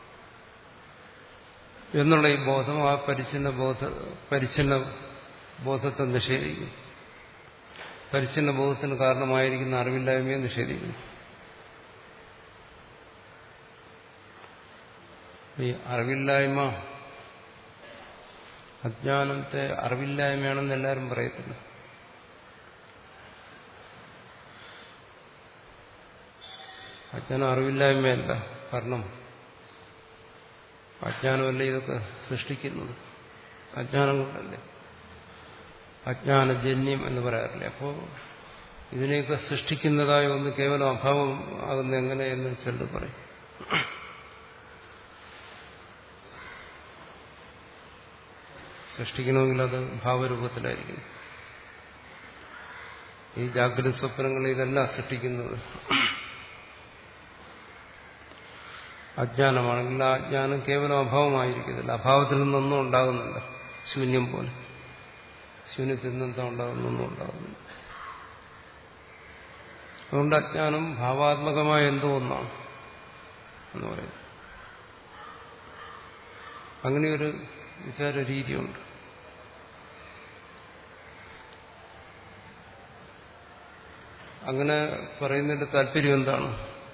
എന്നുള്ള ഈ ബോധം ആ പരിച്ഛിന്ന ബോധ പരിച്ഛിന്ന ബോധത്തെ നിഷേധിക്കും പരിച്ഛിന്ന ബോധത്തിന് കാരണമായിരിക്കുന്ന അറിവില്ലായ്മയെ നിഷേധിക്കുന്നു ഈ അറിവില്ലായ്മ അജ്ഞാനത്തെ അറിവില്ലായ്മയാണെന്ന് എല്ലാവരും പറയത്തില്ല അജ്ഞാനം അറിവില്ലായ്മയല്ല കാരണം അജ്ഞാനമല്ലേ ഇതൊക്കെ സൃഷ്ടിക്കുന്നത് അജ്ഞാനം കൊണ്ടല്ലേ അജ്ഞാനജന്യം എന്ന് പറയാറില്ലേ അപ്പോൾ ഇതിനെയൊക്കെ സൃഷ്ടിക്കുന്നതായ ഒന്ന് കേവലം അഭാവം ആകുന്ന എങ്ങനെ എന്ന് ചിലർ പറയും സൃഷ്ടിക്കണമെങ്കിൽ അത് ഭാവരൂപത്തിലായിരിക്കും ഈ ജാഗ്രത സ്വപ്നങ്ങൾ ഇതെല്ലാം സൃഷ്ടിക്കുന്നത് അജ്ഞാനമാണെങ്കിൽ ആ അജ്ഞാനം കേവലം അഭാവമായിരിക്കുന്നില്ല അഭാവത്തിൽ നിന്നൊന്നും ഉണ്ടാകുന്നില്ല ശൂന്യം പോലെ ശൂന്യത്തിൽ നിന്നെന്താ ഉണ്ടാകുന്നൊന്നും ഉണ്ടാകുന്നില്ല അതുകൊണ്ട് അജ്ഞാനം ഭാവാത്മകമായ എന്തോ ഒന്നാണ് എന്ന് പറയും അങ്ങനെയൊരു വിചാര രീതിയുണ്ട് അങ്ങനെ പറയുന്നതിന്റെ താല്പര്യം എന്താണ്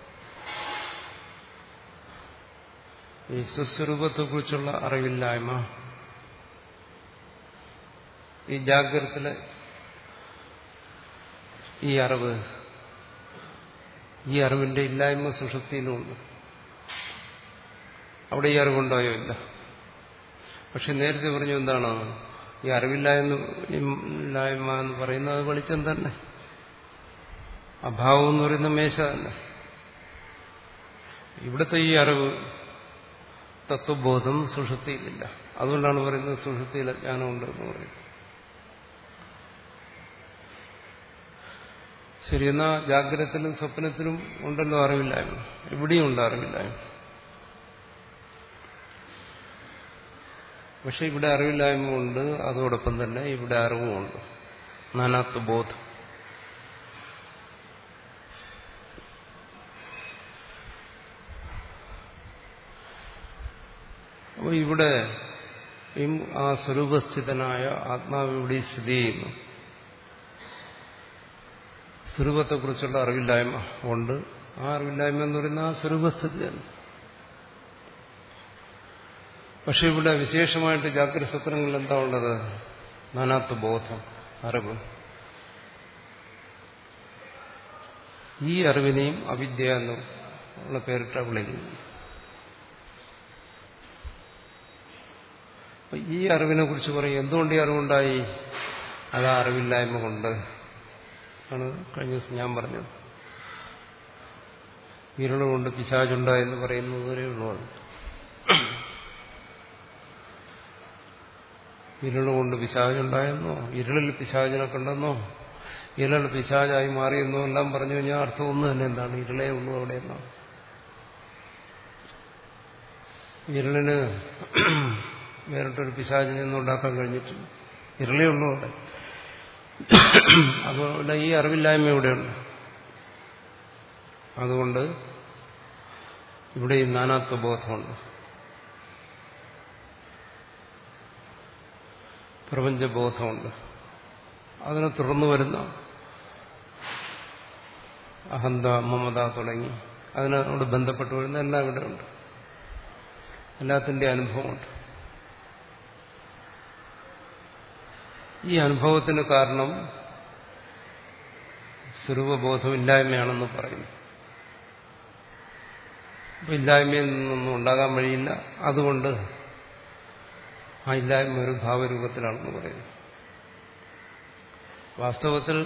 ഈ സ്വസ്വരൂപത്തെക്കുറിച്ചുള്ള അറിവില്ലായ്മ ഈ ജാഗ്രതത്തിലെ ഈ അറിവ് ഈ അറിവിന്റെ ഇല്ലായ്മ സുഷുപ്തിയിലുമുണ്ട് അവിടെ ഈ അറിവുണ്ടായോ ഇല്ല പക്ഷെ നേരത്തെ പറഞ്ഞു എന്താണ് ഈ അറിവില്ലായ്മ ഇല്ലായ്മ എന്ന് പറയുന്നത് വെളിച്ചം തന്നെ അഭാവം എന്ന് പറയുന്ന മേശ തന്നെ ഇവിടുത്തെ ഈ അറിവ് തത്വബോധം സുഷുപ്തിയിലില്ല അതുകൊണ്ടാണ് പറയുന്നത് സുഷുപ്തിയിൽ അജ്ഞാനമുണ്ട് എന്ന് പറയുന്നത് ശരി എന്നാ ജാഗ്രതത്തിലും സ്വപ്നത്തിലും ഉണ്ടല്ലോ അറിവില്ലായ്മ ഇവിടെയും ഉണ്ട് അറിവില്ലായ്മ പക്ഷെ ഇവിടെ അറിവില്ലായ്മ ഉണ്ട് അതോടൊപ്പം തന്നെ ഇവിടെ അറിവുമുണ്ട് നാനാത്വ ബോധം അപ്പോൾ ഇവിടെ ആ സ്വരൂപസ്ഥിതനായ ആത്മാവ് ഇവിടെ സ്ഥിതി ചെയ്യുന്നു സ്വരൂപത്തെക്കുറിച്ചുള്ള അറിവില്ലായ്മ ഉണ്ട് ആ അറിവില്ലായ്മ എന്ന് പറയുന്ന ആ സ്വരൂപസ്ഥിതി തന്നെ പക്ഷെ ഇവിടെ വിശേഷമായിട്ട് ജാഗ്രത സ്വപ്നങ്ങളിൽ എന്താ ഉള്ളത് നാനാത്വ ബോധം അറിവ് ഈ അറിവിനെയും അവിദ്യ എന്നുള്ള പേരിട്ടാണ് വിളിക്കുന്നത് ഈ അറിവിനെ കുറിച്ച് പറയും എന്തുകൊണ്ട് ഈ അറിവുണ്ടായി അത് അറിവില്ലായ്മ കൊണ്ട് ആണ് കഴിഞ്ഞ ദിവസം ഞാൻ പറഞ്ഞത് ഇരുളുകൊണ്ട് പിശാചുണ്ടായെന്ന് പറയുന്നത് വരെ ഉള്ളൂ അത് ഇരുളുകൊണ്ട് പിശാചുണ്ടായെന്നോ ഇരുളിൽ പിശാചിനെ കണ്ടെന്നോ ഇരുൾ പിശാചായി മാറിയെന്നോ എല്ലാം പറഞ്ഞു കഴിഞ്ഞാൽ അർത്ഥം ഒന്ന് തന്നെ എന്താണ് ഇരുളേ ഉള്ളൂ അവിടെ എന്നാണ് ഇരുളിന് വേറിട്ടൊരു പിശാചിനെ ഒന്നും ഉണ്ടാക്കാൻ കഴിഞ്ഞിട്ടില്ല ഇരുളേ ഉള്ളൂ അവിടെ അതുകൊണ്ട് ഈ അറിവില്ലായ്മ ഇവിടെയുണ്ട് അതുകൊണ്ട് ഇവിടെ ഈ നാനാത്വബോധമുണ്ട് പ്രപഞ്ചബോധമുണ്ട് അതിനെ തുടർന്നു വരുന്ന അഹന്ത മമത തുടങ്ങി അതിനോട് ബന്ധപ്പെട്ട് വരുന്ന എല്ലാം ഇവിടെ ഉണ്ട് എല്ലാത്തിൻ്റെ അനുഭവമുണ്ട് ഈ അനുഭവത്തിന് കാരണം സ്വരൂപബോധമില്ലായ്മയാണെന്ന് പറയുന്നു അപ്പൊ ഇല്ലായ്മയിൽ നിന്നൊന്നും ഉണ്ടാകാൻ വഴിയില്ല അതുകൊണ്ട് ആ ഇല്ലായ്മ ഒരു ഭാവരൂപത്തിലാണെന്ന് പറയുന്നു വാസ്തവത്തിൽ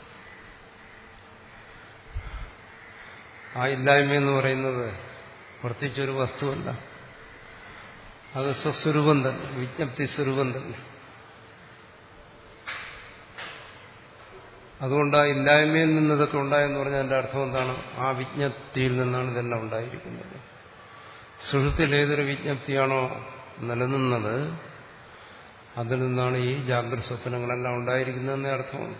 ആ ഇല്ലായ്മ എന്ന് പറയുന്നത് പ്രത്യേകിച്ചൊരു വസ്തുവല്ല അത് സ്വസ്വരൂപം തന്നെ വിജ്ഞപ്തി സ്വരൂപം തന്നെ അതുകൊണ്ട് ആ ഇല്ലായ്മയിൽ നിന്ന് ഇതൊക്കെ ഉണ്ടായെന്ന് പറഞ്ഞാൽ എൻ്റെ അർത്ഥം എന്താണ് ആ വിജ്ഞപ്തിയിൽ നിന്നാണ് ഇതെല്ലാം ഉണ്ടായിരിക്കുന്നത് സുഹൃത്തിൽ ഏതൊരു വിജ്ഞപ്തിയാണോ നിലനിന്നത് അതിൽ നിന്നാണ് ഈ ജാഗ്രത സ്വപ്നങ്ങളെല്ലാം ഉണ്ടായിരിക്കുന്നതെന്നേ അർത്ഥമാണ്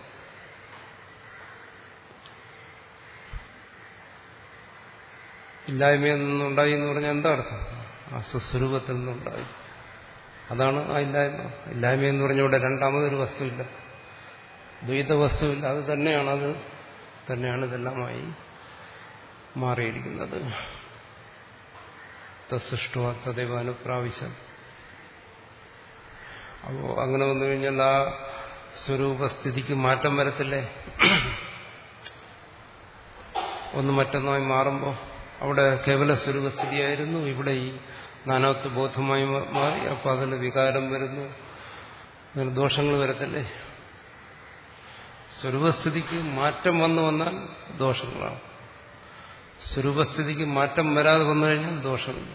ഇല്ലായ്മയിൽ നിന്നുണ്ടായി എന്ന് പറഞ്ഞാൽ എന്താ അർത്ഥം ആ സ്വസ്വരൂപത്തിൽ നിന്നുണ്ടായി അതാണ് ആ ഇല്ലായ്മ ഇല്ലായ്മ എന്ന് പറഞ്ഞ ഇവിടെ രണ്ടാമതൊരു വസ്തുവില്ല ദ്വൈത വസ്തുവില്ല അത് തന്നെയാണ് അത് തന്നെയാണ് ഇതെല്ലാമായി മാറിയിരിക്കുന്നത് തസ്സൃഷ്ട തദൈവ അനുപ്രാവശ്യം അപ്പോ അങ്ങനെ വന്നു കഴിഞ്ഞാൽ ആ സ്വരൂപസ്ഥിതിക്ക് മാറ്റം വരത്തില്ലേ ഒന്ന് മറ്റൊന്നായി മാറുമ്പോൾ അവിടെ കേവല സ്വരൂപസ്ഥിതിയായിരുന്നു ഇവിടെ ഈ നാനാത്വ ബോധമായി മാറി അപ്പോൾ അതിന് വികാരം വരുന്നു അങ്ങനെ ദോഷങ്ങൾ വരത്തില്ലേ സ്വരൂപസ്ഥിതിക്ക് മാറ്റം വന്നു വന്നാൽ ദോഷങ്ങളാണ് സ്വരൂപസ്ഥിതിക്ക് മാറ്റം വരാതെ വന്നു കഴിഞ്ഞാൽ ദോഷമില്ല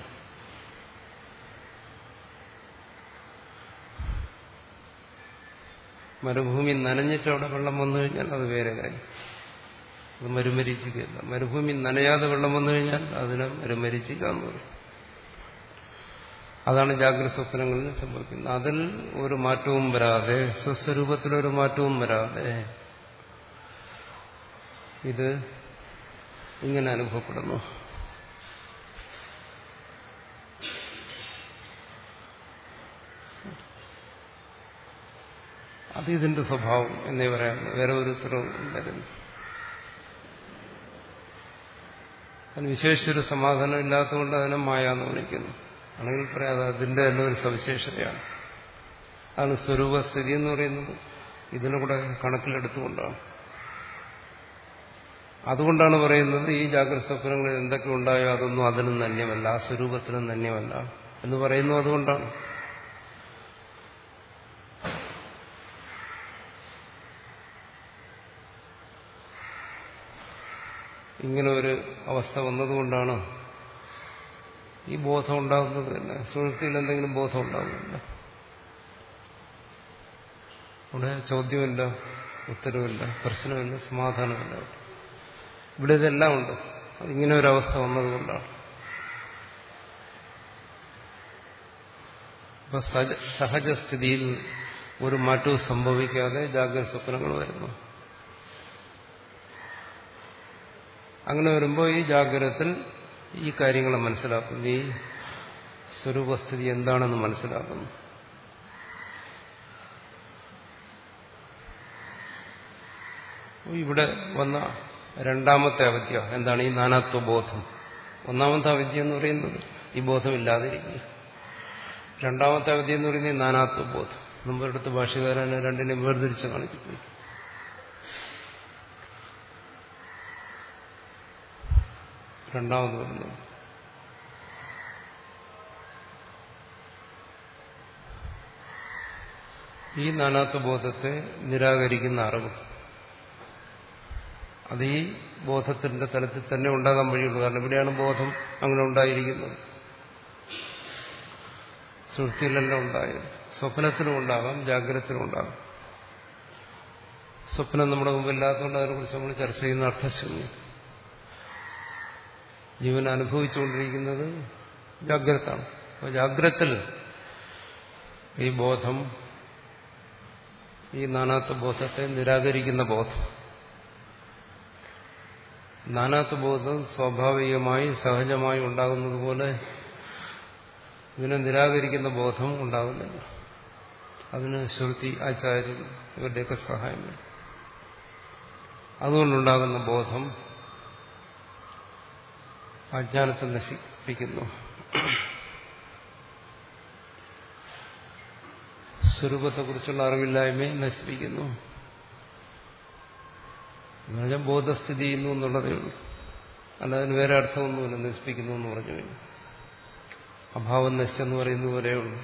മരുഭൂമി നനഞ്ഞിട്ട് അവിടെ വെള്ളം വന്നു കഴിഞ്ഞാൽ അത് വേറെ കാര്യം അത് മരുമരിച്ചിക്കല്ല മരുഭൂമി നനയാതെ വെള്ളം വന്നു കഴിഞ്ഞാൽ അതിനെ മരുമരിച്ചിക്കാന്ന് പറയും അതാണ് ജാഗ്രത സ്വപ്നങ്ങളിൽ സംഭവിക്കുന്നത് അതിൽ ഒരു മാറ്റവും വരാതെ സ്വസ്വരൂപത്തിലൊരു മാറ്റവും വരാതെ ഇത് ഇങ്ങനെ അനുഭവപ്പെടുന്നു അത് ഇതിന്റെ സ്വഭാവം എന്നേ പറയാം വേറെ ഒരു ഉത്തരവും ഉണ്ടായിരുന്നു അതിന് വിശേഷിച്ചൊരു സമാധാനം ഇല്ലാത്തതുകൊണ്ട് അതിനെ മായ എന്ന് വിളിക്കുന്നു ആണെങ്കിൽ പറയാതെ അതിന്റെ തന്നെ ഒരു സവിശേഷതയാണ് അതാണ് സ്വരൂപസ്ഥിതി എന്ന് പറയുന്നത് ഇതിനെ കൂടെ കണക്കിലെടുത്തുകൊണ്ടാണ് അതുകൊണ്ടാണ് പറയുന്നത് ഈ ജാഗ്രത സ്വപ്നങ്ങളിൽ എന്തൊക്കെ ഉണ്ടായോ അതൊന്നും അതിനും ധന്യമല്ല ആ സ്വരൂപത്തിനും ധന്യമല്ല എന്ന് പറയുന്നു അതുകൊണ്ടാണ് ഇങ്ങനെ ഒരു അവസ്ഥ വന്നതുകൊണ്ടാണ് ഈ ബോധം ഉണ്ടാകുന്നത് തന്നെ സുഹൃത്തിയിൽ എന്തെങ്കിലും ബോധം ഉണ്ടാകുന്നില്ല അവിടെ ചോദ്യമില്ല ഉത്തരവില്ല പ്രശ്നമില്ല സമാധാനമില്ല ഇവിടെ ഇതെല്ലാം ഉണ്ട് അതിങ്ങനെ ഒരു അവസ്ഥ വന്നതുകൊണ്ടാണ് അപ്പൊ സഹജസ്ഥിതിയിൽ ഒരു മാറ്റവും സംഭവിക്കാതെ ജാഗ്രത സ്വപ്നങ്ങൾ വരുന്നു അങ്ങനെ വരുമ്പോൾ ഈ ജാഗ്രതത്തിൽ ഈ കാര്യങ്ങൾ മനസ്സിലാക്കുന്നു ഈ സ്വരൂപസ്ഥിതി എന്താണെന്ന് മനസ്സിലാക്കുന്നു ഇവിടെ വന്ന രണ്ടാമത്തെ അവിദ്യ എന്താണ് ഈ നാനാത്വബോധം ഒന്നാമത്തെ അവിദ്യ എന്ന് പറയുന്നത് ഈ ബോധമില്ലാതിരിക്കുക രണ്ടാമത്തെ അവിദ്യ എന്ന് പറയുന്നത് ഈ നാനാത്വബോധം മുമ്പെടുത്ത് ഭാഷകാരനെ രണ്ടിനെ വേർതിരിച്ച് കാണിച്ചിട്ടുണ്ട് രണ്ടാമത് വരുന്നത് ഈ നാനാത്വബോധത്തെ നിരാകരിക്കുന്ന അറിവ് അത് ഈ ബോധത്തിന്റെ തലത്തിൽ തന്നെ ഉണ്ടാകാൻ വഴിയുള്ളൂ കാരണം ഇവിടെയാണ് ബോധം അങ്ങനെ ഉണ്ടായിരിക്കുന്നത് സുഹൃത്തിയിലെല്ലാം ഉണ്ടായത് സ്വപ്നത്തിനും ഉണ്ടാകാം ജാഗ്രതത്തിനും ഉണ്ടാകാം സ്വപ്നം നമ്മുടെ മുമ്പില്ലാത്തതുകൊണ്ട് അതിനെക്കുറിച്ച് നമ്മൾ ചർച്ച ചെയ്യുന്ന അർത്ഥശൂന്യം ജീവൻ അനുഭവിച്ചുകൊണ്ടിരിക്കുന്നത് ജാഗ്രതാണ് അപ്പോൾ ജാഗ്രത്തിൽ ഈ ബോധം ഈ നാനാത്വ ബോധത്തെ നിരാകരിക്കുന്ന ബോധം നാനാത്വ ബോധം സ്വാഭാവികമായി സഹജമായി ഉണ്ടാകുന്നത് പോലെ ഇതിനെ നിരാകരിക്കുന്ന ബോധം ഉണ്ടാകുന്നില്ല അതിന് ശ്രുതി ആചാര്യൻ ഇവരുടെയൊക്കെ സഹായം വേണം അതുകൊണ്ടുണ്ടാകുന്ന ബോധം അജ്ഞാനത്തെ നശിപ്പിക്കുന്നു സ്വരൂപത്തെക്കുറിച്ചുള്ള അറിവില്ലായ്മയെ നശിപ്പിക്കുന്നു എന്നുവെച്ചാൽ ബോധസ്ഥിതി ചെയ്യുന്നു എന്നുള്ളതേ ഉള്ളൂ അല്ലാതെ വേറെ അർത്ഥമൊന്നുമില്ല നശിപ്പിക്കുന്നു എന്ന് പറഞ്ഞു കഴിഞ്ഞു അഭാവം നശിച്ചെന്ന് പറയുന്ന പോലെയുള്ളൂ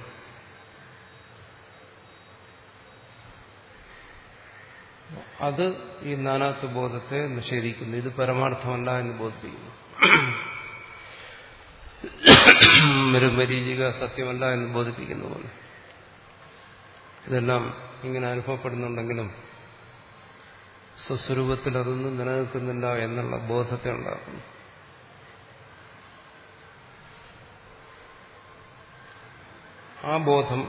അത് ഈ നാനാത്വ ബോധത്തെ നിഷേധിക്കുന്നു ഇത് പരമാർത്ഥമല്ല എന്ന് ബോധിപ്പിക്കുന്നു മരുമരീചിക സത്യമല്ല എന്ന് ബോധിപ്പിക്കുന്ന പോലെ ഇതെല്ലാം ഇങ്ങനെ അനുഭവപ്പെടുന്നുണ്ടെങ്കിലും സ്വസ്വരൂപത്തിൽ അതൊന്നും നിലനിൽക്കുന്നില്ല എന്നുള്ള ബോധത്തെ ഉണ്ടാക്കുന്നു ആ ബോധം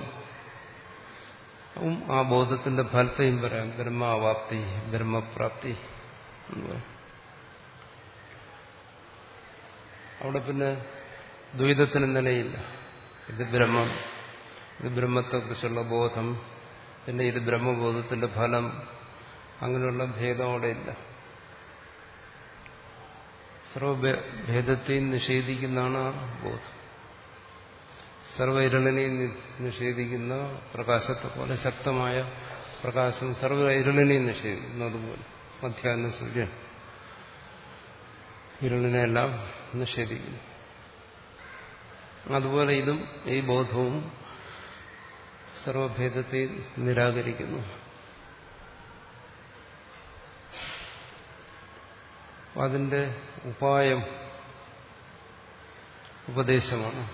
ആ ബോധത്തിന്റെ ഫലത്തെയും പറയാം ബ്രഹ്മാവാപ്തി ബ്രഹ്മപ്രാപ്തി എന്ന് പറയാം അവിടെ പിന്നെ ദ്വൈതത്തിന് നിലയില്ല ഇത് ബ്രഹ്മം ഇത് ബ്രഹ്മത്തെക്കുറിച്ചുള്ള ബോധം പിന്നെ ഇത് ബ്രഹ്മബോധത്തിന്റെ ഫലം അങ്ങനെയുള്ള ഭേദം അവിടെ ഇല്ല സർവഭേദത്തെയും നിഷേധിക്കുന്നതാണ് ആ ബോധം സർവ ഇരളിനെയും നിഷേധിക്കുന്ന പ്രകാശത്തെ പോലെ ശക്തമായ പ്രകാശം സർവ ഇരളിനെയും നിഷേധിക്കുന്നു അതുപോലെ മധ്യാഹ്ന സൂര്യൻ ഇരുളിനെല്ലാം നിഷേധിക്കുന്നു അതുപോലെ ഇതും ഈ ബോധവും സർവഭേദത്തെ നിരാകരിക്കുന്നു അതിന്റെ ഉപായം ഉപദേശമാണ്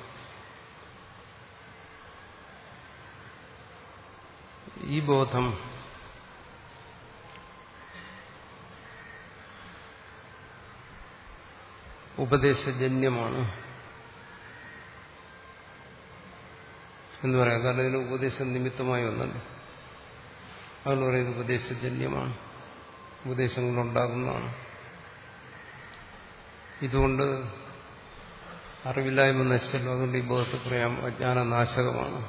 ഈ ബോധം ഉപദേശജന്യമാണ് എന്ന് പറയാം കാരണം ഇതിന് ഉപദേശം നിമിത്തമായി ഒന്നല്ല അതെന്ന് പറയുന്നത് ഉപദേശജന്യമാണ് ഉപദേശങ്ങളുണ്ടാകുന്നതാണ് ഇതുകൊണ്ട് അറിവില്ലായ്മ നശിച്ചല്ലോ അതുകൊണ്ട് ഈ ബോധത്തെ പറയാം അജ്ഞാനനാശകമാണ്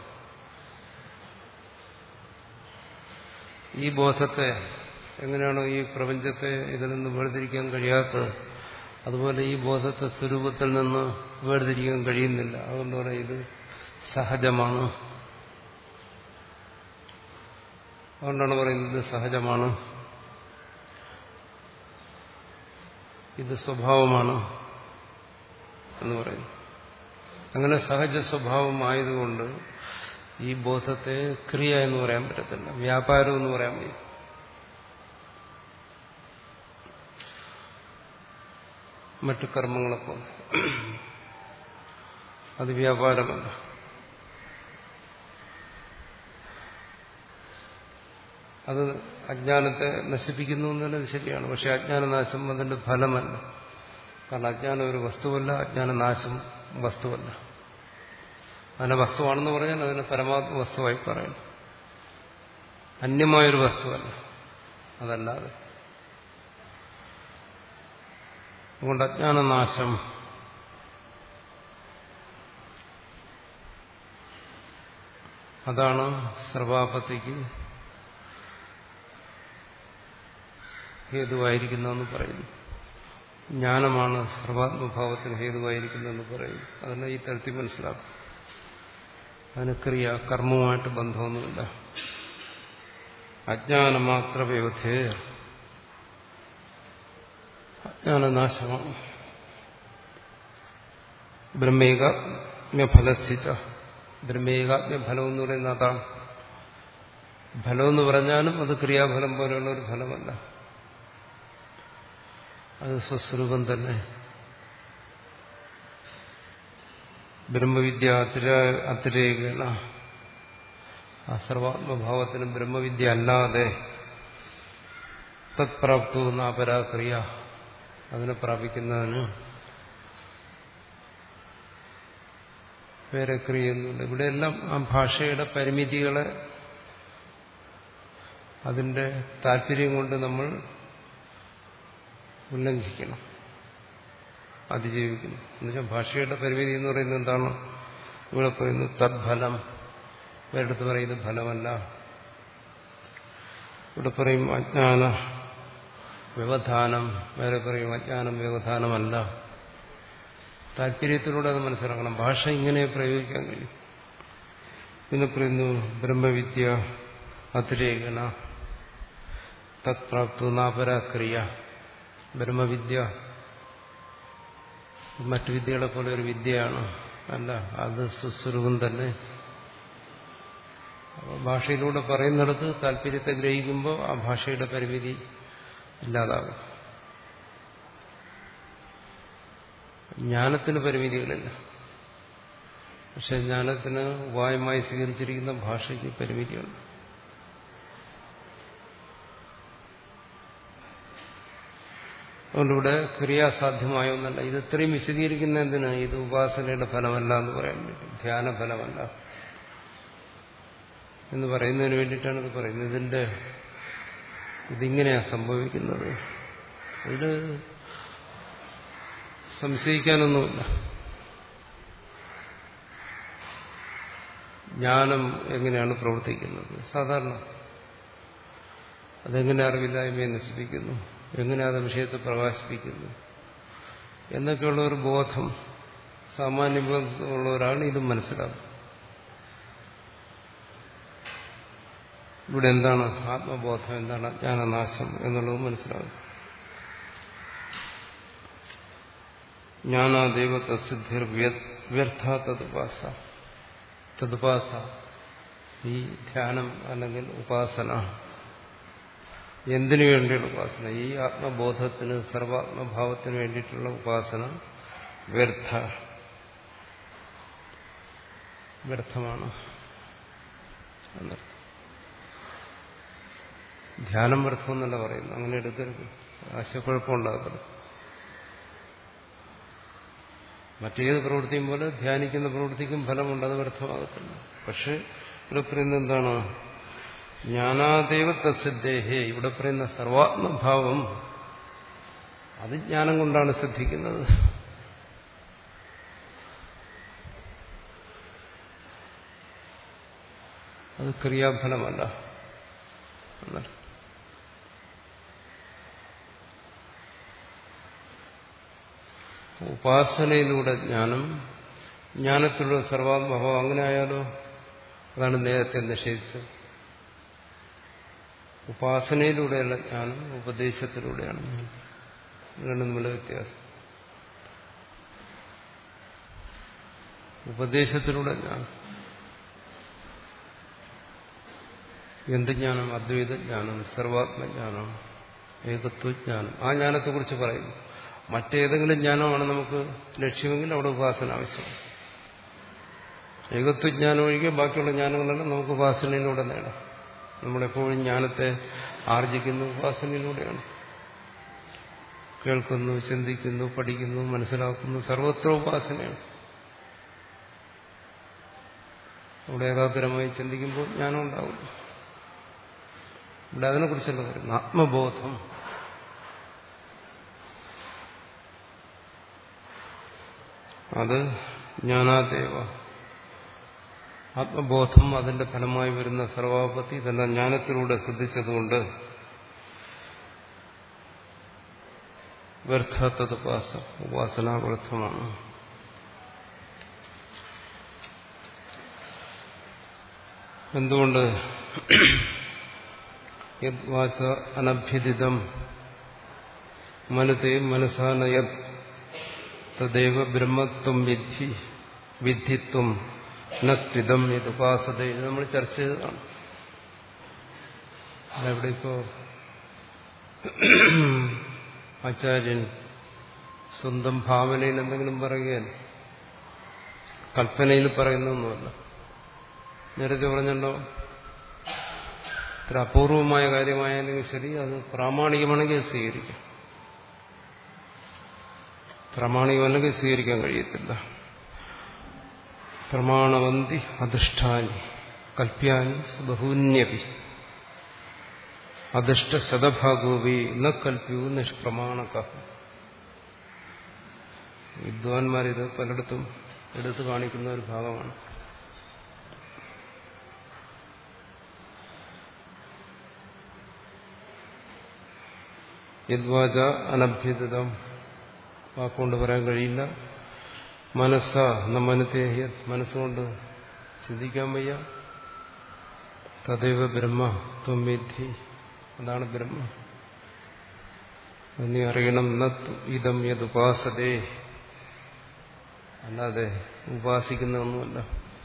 ഈ ബോധത്തെ എങ്ങനെയാണോ ഈ പ്രപഞ്ചത്തെ ഇതിൽ നിന്ന് വേർതിരിക്കാൻ കഴിയാത്തത് അതുപോലെ ഈ ബോധത്തെ സ്വരൂപത്തിൽ നിന്ന് വേർതിരിക്കാൻ കഴിയുന്നില്ല അതുകൊണ്ട് പറയാം ഇത് സഹജമാണ് അതുകൊണ്ടാണ് പറയുന്നത് സഹജമാണ് ഇത് സ്വഭാവമാണ് എന്ന് പറയുന്നു അങ്ങനെ സഹജ സ്വഭാവമായതുകൊണ്ട് ഈ ബോധത്തെ ക്രിയ എന്ന് പറയാൻ പറ്റത്തില്ല വ്യാപാരം എന്ന് പറയാൻ വയ്യ മറ്റു കർമ്മങ്ങളെപ്പോലെ അത് വ്യാപാരമല്ല അത് അജ്ഞാനത്തെ നശിപ്പിക്കുന്നു എന്നുള്ളത് ശരിയാണ് പക്ഷെ അജ്ഞാനനാശം അതിന്റെ ഫലമല്ല കാരണം അജ്ഞാനം ഒരു വസ്തുവല്ല അജ്ഞാനനാശം വസ്തുവല്ല അതിനെ വസ്തുവാണെന്ന് പറഞ്ഞാൽ അതിനെ പരമാത്മ വസ്തുവായി പറയണം അന്യമായൊരു വസ്തുവല്ല അതല്ലാതെ അതുകൊണ്ട് അജ്ഞാനനാശം അതാണ് സർവാപത്തിക്ക് ഹേതുവായിരിക്കുന്നതെന്ന് പറയുന്നു ജ്ഞാനമാണ് സർവാത്മഭാവത്തിന് ഹേതുവായിരിക്കുന്നതെന്ന് പറയുന്നു അതിനെ ഈ തരത്തിൽ മനസ്സിലാക്കും അതിന് ക്രിയ കർമ്മവുമായിട്ട് ബന്ധമൊന്നുമില്ല അജ്ഞാനമാത്ര വ്യവധേ അജ്ഞാനനാശമാണ് ബ്രഹ്മേകാത്മ്യഫലസ്ഥിച്ച ബ്രഹ്മേകാത്മ്യഫലം എന്ന് പറയുന്നത് അതാണ് ഫലം എന്ന് പറഞ്ഞാലും അത് ക്രിയാഫലം പോലെയുള്ള ഒരു ഫലമല്ല അത് സ്വസ്വരൂപം തന്നെ ബ്രഹ്മവിദ്യ അത്തിര അത്തിരേകണ ആ സർവാത്മഭാവത്തിന് ബ്രഹ്മവിദ്യ അല്ലാതെ തത്പ്രാപ്തവും അപരാക്രിയ അതിനെ പ്രാപിക്കുന്നതിന് വേറെ ക്രിയൊന്നുമില്ല ഇവിടെയെല്ലാം ആ ഭാഷയുടെ പരിമിതികളെ അതിന്റെ താല്പര്യം കൊണ്ട് നമ്മൾ ഉല്ലംഘിക്കണം അതിജീവിക്കണം എന്നുവെച്ചാൽ ഭാഷയുടെ പരിമിതി എന്ന് പറയുന്നത് എന്താണ് ഇവിടെ പറയുന്നത് തദ്ഫലം വേറെടുത്ത് പറയുന്നത് ഫലമല്ല ഇവിടെ പറയും അജ്ഞാന വ്യവധാനം വേറെ പറയും അജ്ഞാനം വ്യവധാനമല്ല താല്പര്യത്തിലൂടെ അത് മനസ്സിലാക്കണം ഭാഷ ഇങ്ങനെ പ്രയോഗിക്കാൻ കഴിയും പിന്നെ പറയുന്നു ബ്രഹ്മവിദ്യ അതിരേകണ തത്പ്രാപ്തു നാപരാക്രിയ ബ്രഹ്മവിദ്യ മറ്റു വിദ്യകളെ പോലെ ഒരു വിദ്യയാണ് അല്ല അത് സുസ്വരൂപം തന്നെ ഭാഷയിലൂടെ പറയുന്നിടത്ത് താല്പര്യത്തെ ഗ്രഹിക്കുമ്പോൾ ആ ഭാഷയുടെ പരിമിതി ഇല്ലാതാകും ജ്ഞാനത്തിന് പരിമിതികളില്ല പക്ഷെ ജ്ഞാനത്തിന് ഉപായമായി സ്വീകരിച്ചിരിക്കുന്ന ഭാഷയ്ക്ക് പരിമിതിയുണ്ട് അതുകൊണ്ടിവിടെ ക്രിയാസാധ്യമായ ഒന്നല്ല ഇത് ഇത്രയും വിശദീകരിക്കുന്ന എന്തിനാ ഇത് ഉപാസനയുടെ ഫലമല്ല എന്ന് പറയാൻ പറ്റും ധ്യാന ഫലമല്ല എന്ന് പറയുന്നതിന് വേണ്ടിയിട്ടാണ് ഇത് പറയുന്നത് ഇതിന്റെ ഇതിങ്ങനെയാ സംഭവിക്കുന്നത് ഇതിൽ സംശയിക്കാനൊന്നുമില്ല ജ്ഞാനം എങ്ങനെയാണ് പ്രവർത്തിക്കുന്നത് സാധാരണ അതെങ്ങനെ അറിവില്ലായ്മയെ നശിപ്പിക്കുന്നു എങ്ങനെ അത് വിഷയത്തെ പ്രകാശിപ്പിക്കുന്നു എന്നൊക്കെയുള്ള ഒരു ബോധം സാമാന്യമുള്ള ഒരാൾ ഇതും മനസ്സിലാക്കും ഇവിടെ എന്താണ് ആത്മബോധം എന്താണ് അജ്ഞാനനാശം എന്നുള്ളത് മനസ്സിലാകും ജ്ഞാനാദേവ തസിദ്ധിർ വ്യർത്ഥ തതുപാസ തതുപാസ ഈ ധ്യാനം അല്ലെങ്കിൽ ഉപാസന എന്തിനു വേണ്ടിയുള്ള ഉപാസന ഈ ആത്മബോധത്തിന് സർവാത്മഭാവത്തിന് വേണ്ടിയിട്ടുള്ള ഉപാസന വ്യർത്ഥ വ്യർത്ഥമാണ് എന്നർത്ഥം ധ്യാനം വ്യർത്ഥം എന്നല്ല പറയുന്നു അങ്ങനെ എടുക്കരുത് ആശയക്കുഴപ്പമുണ്ടാക്കരുത് മറ്റേത് പ്രവൃത്തിയും പോലെ ധ്യാനിക്കുന്ന പ്രവൃത്തിക്കും ഫലമുണ്ട് അത് വ്യർത്ഥമാകത്തില്ല പക്ഷെ ഇവിടെ പറയുന്നത് എന്താണ് ജ്ഞാനാദേവ തസിദ്ധേഹേ ഇവിടെ പറയുന്ന സർവാത്മഭാവം അത് ജ്ഞാനം കൊണ്ടാണ് സിദ്ധിക്കുന്നത് അത് ക്രിയാഫലമല്ല എന്നർത്ഥം ഉപാസനയിലൂടെ ജ്ഞാനം ജ്ഞാനത്തിലൂടെ സർവാത്മഭാവം അങ്ങനെ ആയാലോ അതാണ് നേരത്തെ നിഷേധിച്ചത് ഉപാസനയിലൂടെയല്ല ജ്ഞാനം ഉപദേശത്തിലൂടെയാണ് ജ്ഞാനം രണ്ടും തമ്മിലുള്ള വ്യത്യാസം ഉപദേശത്തിലൂടെ ജ്ഞാനം എന്ത് ജ്ഞാനം അദ്വൈത ജ്ഞാനം സർവാത്മജ്ഞാനം ഏകത്വജ്ഞാനം ആ ജ്ഞാനത്തെക്കുറിച്ച് പറയുന്നു മറ്റേതെങ്കിലും ജ്ഞാനമാണ് നമുക്ക് ലക്ഷ്യമെങ്കിൽ അവിടെ ഉപാസന ആവശ്യമാണ് ഏകത്വജ്ഞാനം ഒഴികെ ബാക്കിയുള്ള ജ്ഞാനങ്ങളെല്ലാം നമുക്ക് ഉപാസനയിലൂടെ നേടാം നമ്മളെപ്പോഴും ജ്ഞാനത്തെ ആർജിക്കുന്ന ഉപാസനയിലൂടെയാണ് കേൾക്കുന്നു ചിന്തിക്കുന്നു പഠിക്കുന്നു മനസ്സിലാക്കുന്നു സർവത്ര ഉപാസനയാണ് അവിടെ ഏകാഗ്രമായി ചിന്തിക്കുമ്പോൾ ജ്ഞാനം ഉണ്ടാവും ഇവിടെ അതിനെക്കുറിച്ചല്ല പറയുന്നത് ആത്മബോധം അത് ജ്ഞാനാദേവ ആത്മബോധം അതിന്റെ ഫലമായി വരുന്ന സർവാപത്തി ഇതെല്ലാം ജ്ഞാനത്തിലൂടെ ശ്രദ്ധിച്ചതുകൊണ്ട് വ്യർത്ഥാത്തത് ഉപാസ ഉപാസന വ്യർത്ഥമാണ് എന്തുകൊണ്ട് യദ്വാച അനഭ്യതിതം മനത്തെ മനസാനയത് തദൈവ ബ്രഹ്മത്വം വിദ്ധി വിദ്ധിത്വം നത്വിതം ഇത് ഉപാസത ഇത് നമ്മൾ ചർച്ച ചെയ്തതാണ് അതെവിടെ ഇപ്പോ ആചാര്യൻ സ്വന്തം ഭാവനയിൽ എന്തെങ്കിലും പറയുകയല്ല കൽപ്പനയിൽ പറയുന്നൊന്നുമല്ല നേരത്തെ പറഞ്ഞല്ലോ ഇത്ര അപൂർവമായ കാര്യമായാലും ശരി അത് പ്രാമാണികമാണെങ്കിൽ സ്വീകരിക്കാം പ്രാമാണികമല്ലെങ്കിൽ സ്വീകരിക്കാൻ കഴിയത്തില്ല പ്രമാണവന്തി അധിഷ്ഠാനി കൽപ്യാനി ബഹൂന്യപി അധിഷ്ഠ ശതഭാഗോപി ന കൽപ്യൂ നിഷ്പ്രമാണക വിദ്വാൻമാരിത് പലയിടത്തും എടുത്തു കാണിക്കുന്ന ഒരു ഭാഗമാണ് യദ്വാച അനഭ്യതം വാക്കുകൊണ്ട് പറയാൻ കഴിയില്ല മനസ്സ മനത്തെ മനസ്സുകൊണ്ട് ചിന്തിക്കാൻ വയ്യ തദൈവ ബ്രഹ്മ ത്വമിധി അതാണ് ബ്രഹ്മ നീ അറിയണം നത്ത് ഇതം യതുപാസതേ അല്ലാതെ ഉപാസിക്കുന്നതൊന്നുമല്ല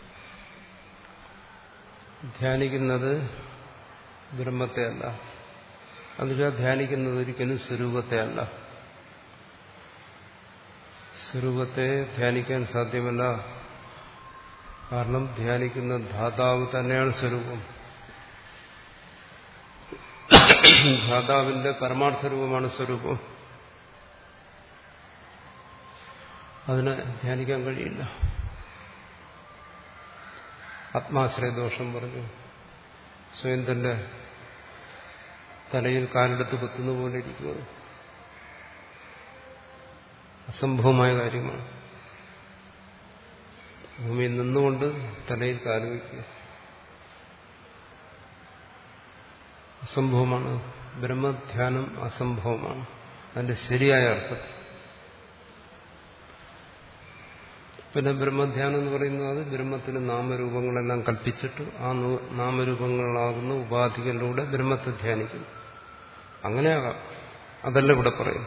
ധ്യാനിക്കുന്നത് ബ്രഹ്മത്തെ അല്ല എന്നുവെച്ചാൽ ധ്യാനിക്കുന്നത് ഒരിക്കലും സ്വരൂപത്തെ അല്ല സ്വരൂപത്തെ ധ്യാനിക്കാൻ സാധ്യമല്ല കാരണം ധ്യാനിക്കുന്ന ധാതാവ് തന്നെയാണ് സ്വരൂപം ധാതാവിന്റെ പരമാർത്ഥ രൂപമാണ് സ്വരൂപം അതിനെ ധ്യാനിക്കാൻ കഴിയില്ല ആത്മാശ്രയദോഷം പറഞ്ഞു സ്വയം തന്റെ തലയിൽ കാലെടുത്ത് കുത്തുന്ന പോലെ ഇരിക്കുന്നത് അസംഭവമായ കാര്യമാണ് ഭൂമിയിൽ നിന്നുകൊണ്ട് തലയിൽ കാല് വയ്ക്കുക അസംഭവമാണ് ബ്രഹ്മധ്യാനം അസംഭവമാണ് അതിന്റെ ശരിയായ അർത്ഥത്തിൽ പിന്നെ ബ്രഹ്മധ്യാനം എന്ന് പറയുന്നത് അത് ബ്രഹ്മത്തിന് നാമരൂപങ്ങളെല്ലാം കൽപ്പിച്ചിട്ട് ആ നാമരൂപങ്ങളാകുന്ന ഉപാധികളിലൂടെ ബ്രഹ്മത്തെ ധ്യാനിക്കുന്നു അങ്ങനെയാകാം അതല്ല ഇവിടെ പറയുന്നു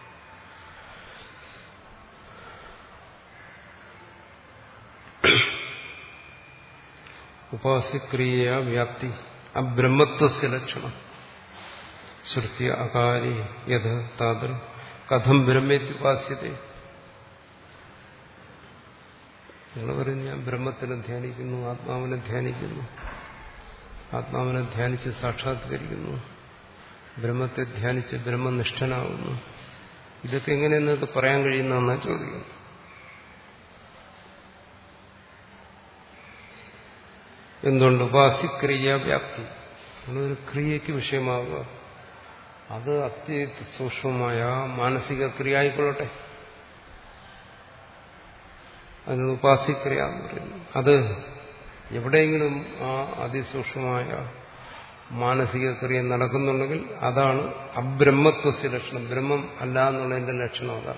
ഉപാസ്യക്രിയ വ്യാപ്തി അബ്രഹ്മത്വസ്യ ലക്ഷണം ശ്രുതി അകാരി യഥ താതൃ കഥം ബ്രഹ്മേത്യുപാസ്യത നിങ്ങൾ പറയും ഞാൻ ബ്രഹ്മത്തിനെ ധ്യാനിക്കുന്നു ആത്മാവിനെ ധ്യാനിക്കുന്നു ആത്മാവിനെ ധ്യാനിച്ച് സാക്ഷാത്കരിക്കുന്നു ബ്രഹ്മത്തെ ധ്യാനിച്ച് ബ്രഹ്മനിഷ്ഠനാകുന്നു ഇതൊക്കെ എങ്ങനെ നിങ്ങൾക്ക് പറയാൻ കഴിയുന്നതെന്നാണ് ചോദിക്കുന്നത് എന്തുകൊണ്ട് ഉപാസിക്രിയ വ്യാപ്തി ഒരു ക്രിയയ്ക്ക് വിഷയമാകുക അത് അത്യ സൂക്ഷ്മമായ മാനസിക ക്രിയ ആയിക്കൊള്ളട്ടെ അതിനുള്ള ഉപാസിക്രിയ എന്ന് പറയുന്നു അത് എവിടെയെങ്കിലും ആ അതിസൂക്ഷ്മമായ മാനസിക ക്രിയ നടക്കുന്നുണ്ടെങ്കിൽ അതാണ് അബ്രഹ്മത്വസ്യ ലക്ഷണം ബ്രഹ്മം അല്ല എന്നുള്ളതിന്റെ ലക്ഷണം അതാണ്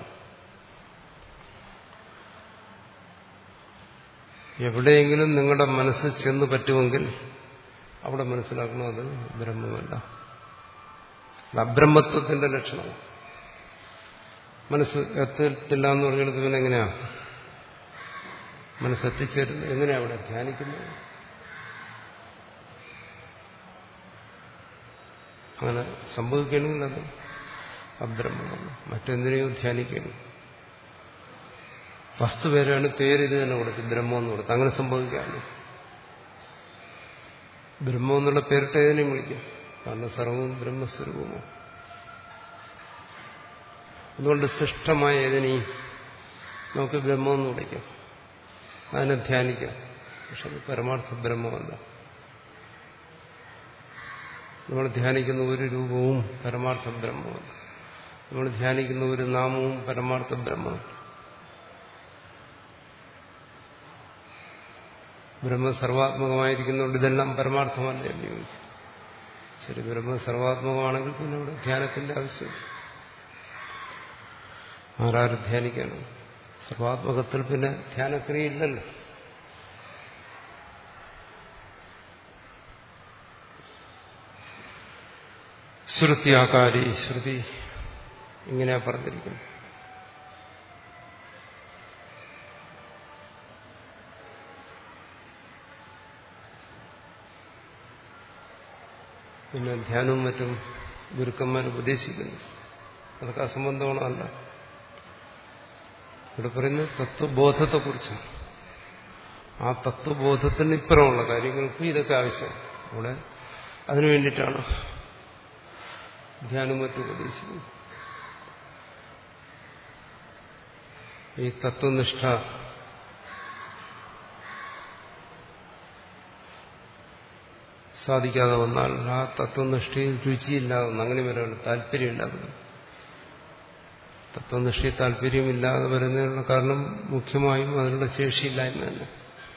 എവിടെയെങ്കിലും നിങ്ങളുടെ മനസ്സ് ചെന്ന് പറ്റുമെങ്കിൽ അവിടെ മനസ്സിലാക്കണം അത് ബ്രഹ്മമല്ല അത് അബ്രഹ്മത്വത്തിന്റെ ലക്ഷണം മനസ്സ് എത്തിയിട്ടില്ല എന്ന് പറഞ്ഞെടുത്ത് പിന്നെ എങ്ങനെയാ മനസ്സെത്തിച്ചേരുന്നത് എങ്ങനെയാ അവിടെ ധ്യാനിക്കുന്നത് അങ്ങനെ സംഭവിക്കണമെങ്കിൽ അത് അബ്രഹ്മമാണ് മറ്റെന്തിനെയോ ധ്യാനിക്കണം വസ്തു പേരാണ് പേര് ഇത് തന്നെ കൊടുത്ത് ബ്രഹ്മം എന്ന് കൊടുത്ത് അങ്ങനെ സംഭവിക്കാമല്ലോ ബ്രഹ്മം എന്നുള്ള പേരിട്ട് ഏതിനെയും വിളിക്കും കാരണം സർവവും ബ്രഹ്മസ്വരൂപമോ അതുകൊണ്ട് സൃഷ്ടമായ ഏതിനെയും നമുക്ക് ബ്രഹ്മം എന്ന് വിളിക്കാം അതിനെ ധ്യാനിക്കാം പക്ഷെ അത് പരമാർത്ഥ ബ്രഹ്മമല്ല നമ്മൾ ധ്യാനിക്കുന്ന ഒരു രൂപവും പരമാർത്ഥ ബ്രഹ്മമല്ല നമ്മൾ ധ്യാനിക്കുന്ന ഒരു നാമവും പരമാർത്ഥ ബ്രഹ്മമല്ല ബ്രഹ്മ സർവാത്മകമായിരിക്കുന്നതുകൊണ്ട് ഇതെല്ലാം പരമാർത്ഥമല്ല എന്ന് ചോദിച്ചു ശരി ബ്രഹ്മ സർവാത്മകമാണെങ്കിൽ പിന്നെ ഇവിടെ ധ്യാനത്തിന്റെ ആവശ്യം ആരാരും ധ്യാനിക്കാനോ സർവാത്മകത്തിൽ പിന്നെ ധ്യാനക്രിയ ഇല്ലല്ലോ ശ്രുതിയാകാരി ശ്രുതി ഇങ്ങനെയാ പറഞ്ഞിരിക്കുന്നു പിന്നെ ധ്യാനവും മറ്റും ഗുരുക്കന്മാർ ഉപദേശിക്കുന്നു അതൊക്കെ അസംബന്ധമാണോ അല്ല ഇവിടെ പറയുന്നത് തത്വബോധത്തെക്കുറിച്ചാണ് ആ തത്വബോധത്തിന് ഇപ്പുറമുള്ള കാര്യങ്ങൾക്ക് ഇതൊക്കെ ആവശ്യം അവിടെ അതിനു വേണ്ടിയിട്ടാണ് ധ്യാനം മറ്റും ഉപദേശിക്കുന്നത് ഈ തത്വനിഷ്ഠ സാധിക്കാതെ വന്നാൽ ആ തത്വനിഷ്ഠയിൽ രുചിയില്ലാതെ വന്നു അങ്ങനെ വരാണ് താല്പര്യമില്ലാതെ തത്വനിഷ്ഠയിൽ താല്പര്യമില്ലാതെ വരുന്നതിനുള്ള കാരണം മുഖ്യമായും അതിനുള്ള ശേഷിയില്ലായ്മ തന്നെ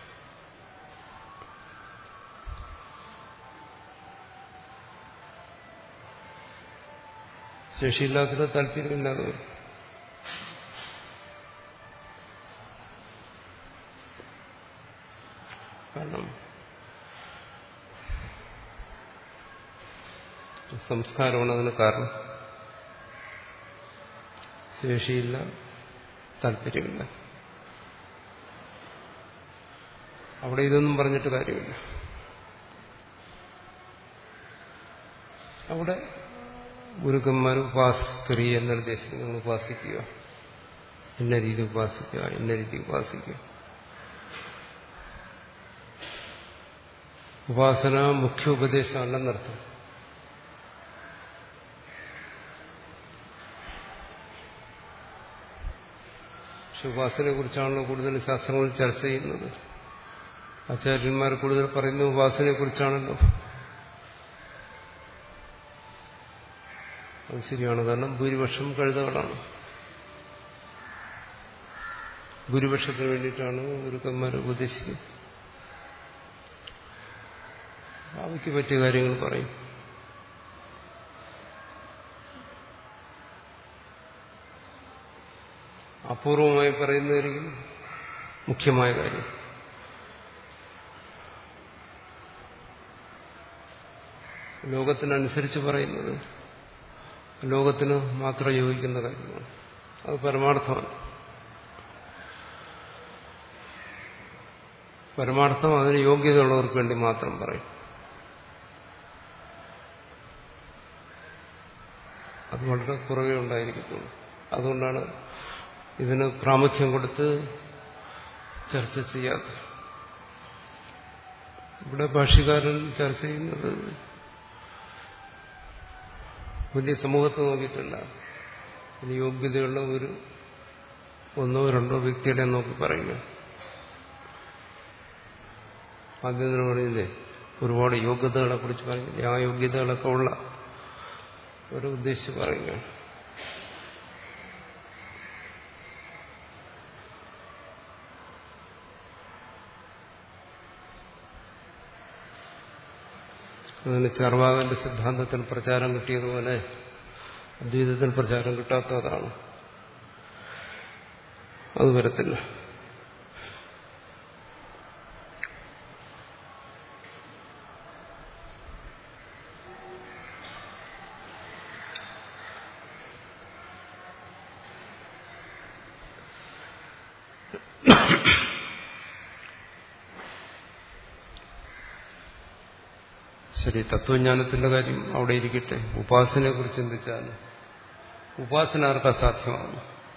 ശേഷിയില്ലാത്തത് താല്പര്യമില്ലാതെ വരും കാരണം സംസ്കാരമാണ് അതിന് കാരണം ശേഷിയില്ല താല്പര്യമില്ല അവിടെ ഇതൊന്നും പറഞ്ഞിട്ട് കാര്യമില്ല അവിടെ ഗുരുക്കന്മാർ ഉപാസ്ക്രിയ നിർദ്ദേശിക്കുന്നു നിങ്ങൾ ഉപാസിക്കുക ഇന്ന രീതി ഉപാസിക്കുക ഇന്ന രീതി ഉപാസിക്കുക ഉപാസന മുഖ്യ ഉപദേശമല്ലെന്നർത്ഥം പക്ഷെ ഉപാസനയെ കുറിച്ചാണല്ലോ കൂടുതൽ ശാസ്ത്രങ്ങൾ ചർച്ച ചെയ്യുന്നത് ആചാര്യന്മാർ കൂടുതൽ പറയുന്നത് ഉപാസനയെ കുറിച്ചാണല്ലോ അത് ശരിയാണ് കാരണം ഭൂരിപക്ഷം കഴുതകളാണ് ഭൂരിപക്ഷത്തിന് വേണ്ടിയിട്ടാണ് ഗുരുക്കന്മാർ ഉപദേശിക്കുന്നത് അവയ്ക്ക് പറ്റിയ കാര്യങ്ങൾ പറയും അപൂർവമായി പറയുന്നതായിരിക്കും മുഖ്യമായ കാര്യം ലോകത്തിനനുസരിച്ച് പറയുന്നത് ലോകത്തിന് മാത്രം യോജിക്കുന്ന കാര്യമാണ് അത് പരമാർത്ഥമാണ് പരമാർത്ഥം അതിന് യോഗ്യതയുള്ളവർക്ക് വേണ്ടി മാത്രം പറയും അത് വളരെ കുറവേ ഉണ്ടായിരിക്കത്തുള്ളൂ അതുകൊണ്ടാണ് ഇതിന് പ്രാമുഖ്യം കൊടുത്ത് ചർച്ച ചെയ്യാത്തത് ഇവിടെ ഭാഷ്യകാരൻ ചർച്ച ചെയ്യുന്നത് വലിയ സമൂഹത്തെ നോക്കിയിട്ടല്ല ഇതിന് യോഗ്യതയുള്ള ഒരു ഒന്നോ രണ്ടോ വ്യക്തിയുടെ നോക്കി പറയുന്നു ആദ്യം തന്നെ പറഞ്ഞില്ലേ ഒരുപാട് യോഗ്യതകളെ കുറിച്ച് പറഞ്ഞില്ലേ ആ യോഗ്യതകളൊക്കെ ഉള്ള ഒരു ഉദ്ദേശിച്ച് പറയുകയാണ് അതിന് ചർവാകന്റെ സിദ്ധാന്തത്തിൽ പ്രചാരം കിട്ടിയതുപോലെ അദ്വൈതത്തിൽ പ്രചാരം കിട്ടാത്തതാണ് അത് വരത്തില്ല ശരി തത്വജ്ഞാനത്തിന്റെ കാര്യം അവിടെ ഇരിക്കട്ടെ ഉപാസനയെ കുറിച്ച് ചിന്തിച്ചാൽ ഉപാസന ആർക്ക് അസാധ്യമാണ്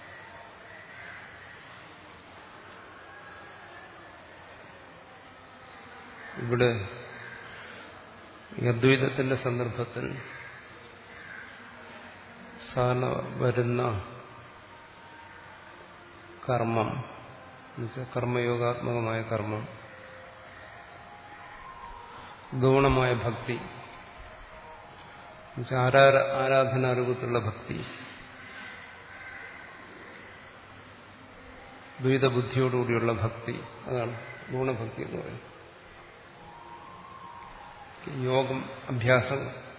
ഇവിടെ ഈ അദ്വൈതത്തിന്റെ സന്ദർഭത്തിൽ സാധാരണ വരുന്ന കർമ്മം എന്നുവെച്ചാൽ കർമ്മയോഗാത്മകമായ കർമ്മം ഗൗണമായ ഭക്തി ആരാര ആരാധനാരൂപത്തിലുള്ള ഭക്തി ദ്വൈതബുദ്ധിയോടുകൂടിയുള്ള ഭക്തി അതാണ് ഗുണഭക്തി എന്ന് പറയുന്നത് യോഗം അഭ്യാസം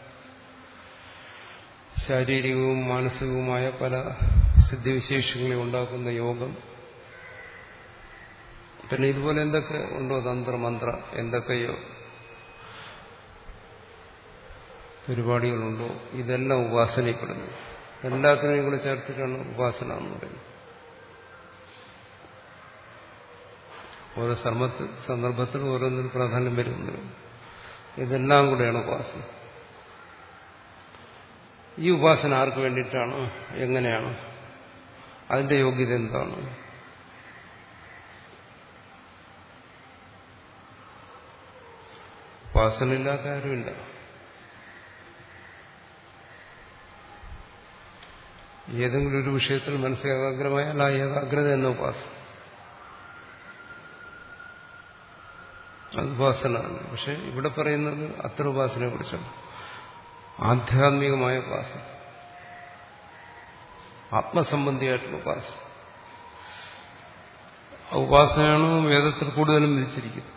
ശാരീരികവും മാനസികവുമായ പല സിദ്ധിവിശേഷങ്ങളെ ഉണ്ടാക്കുന്ന യോഗം പിന്നെ ഇതുപോലെ എന്തൊക്കെ ഉണ്ടോ തന്ത്രമന്ത്ര എന്തൊക്കെയോ പരിപാടികളുണ്ടോ ഇതെല്ലാം ഉപാസനയിൽപ്പെടുന്നു എല്ലാത്തിനെയും കൂടെ ചേർത്തിട്ടാണ് ഉപാസന എന്ന് പറയുന്നത് ഓരോ സർമ്മത്ത് സന്ദർഭത്തിലും ഓരോന്നിനും പ്രാധാന്യം വരുന്നു ഇതെല്ലാം കൂടെയാണ് ഉപാസന ഈ ഉപാസന ആർക്ക് വേണ്ടിയിട്ടാണ് എങ്ങനെയാണ് അതിന്റെ യോഗ്യത എന്താണ് ഉപാസന ഇല്ലാത്ത ആരുമില്ല ഏതെങ്കിലും ഒരു വിഷയത്തിൽ മനസ്സ് ഏകാഗ്രമായാൽ ആ ഏകാഗ്രത എന്ന ഉപാസന അത് ഉപാസനയാണ് പക്ഷെ ഇവിടെ പറയുന്നത് അത്ര ഉപാസനയെ കുറിച്ചാണ് ആധ്യാത്മികമായ ഉപാസന ആത്മസംബന്ധിയായിട്ടുള്ള ഉപാസന ആ ഉപാസനയാണ് വേദത്തിൽ കൂടുതലും വിധിച്ചിരിക്കുന്നത്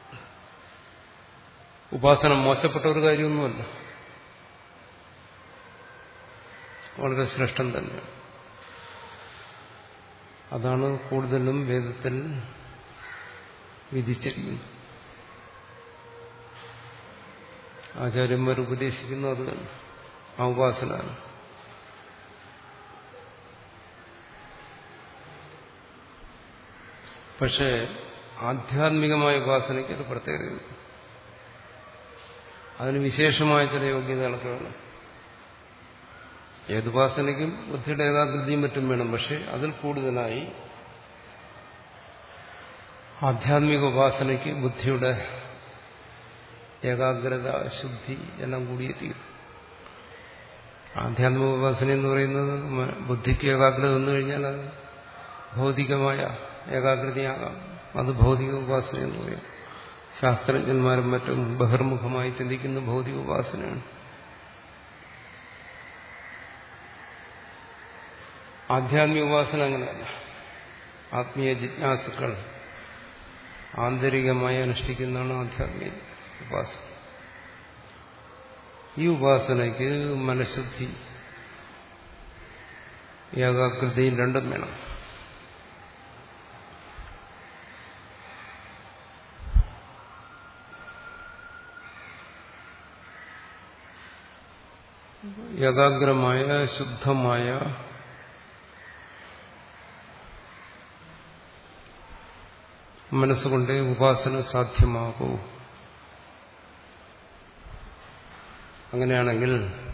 ഉപാസന മോശപ്പെട്ട ഒരു കാര്യമൊന്നുമല്ല വളരെ ശ്രേഷ്ഠം തന്നെയാണ് അതാണ് കൂടുതലും വേദത്തിൽ വിധിച്ചിരിക്കുന്നത് ആചാര്യന്മാർ ഉപദേശിക്കുന്നു അത് തന്നെ ആ ഉപാസന പക്ഷേ ആധ്യാത്മികമായ ഉപാസനയ്ക്ക് ഒരു പ്രത്യേകതയുണ്ട് അതിന് വിശേഷമായ ചില യോഗ്യതകളൊക്കെ വേണം ഏതുപാസനയ്ക്കും ബുദ്ധിയുടെ ഏകാഗ്രതയും മറ്റും വേണം പക്ഷെ അതിൽ കൂടുതലായി ആധ്യാത്മിക ഉപാസനയ്ക്ക് ബുദ്ധിയുടെ ഏകാഗ്രത ശുദ്ധി എല്ലാം കൂടിയെത്തിയും ആധ്യാത്മിക ഉപാസന എന്ന് പറയുന്നത് ബുദ്ധിക്ക് ഏകാഗ്രത വന്നു കഴിഞ്ഞാൽ അത് ഭൗതികമായ ഏകാഗ്രതയാകാം അത് ഭൗതിക ഉപാസന എന്ന് പറയും ശാസ്ത്രജ്ഞന്മാരും മറ്റും ബഹിർമുഖമായി ചിന്തിക്കുന്ന ഭൗതിക ഉപാസനയാണ് ആധ്യാത്മിക ഉപാസന അങ്ങനെയല്ല ആത്മീയ ജിജ്ഞാസുക്കൾ ആന്തരികമായി അനുഷ്ഠിക്കുന്നതാണ് ആധ്യാത്മിക ഉപാസന ഈ ഉപാസനയ്ക്ക് മനഃശുദ്ധി ഏകാഗ്രതയും രണ്ടും വേണം ഏകാഗ്രമായ ശുദ്ധമായ മനസ്സുകൊണ്ട് ഉപാസന സാധ്യമാകൂ അങ്ങനെയാണെങ്കിൽ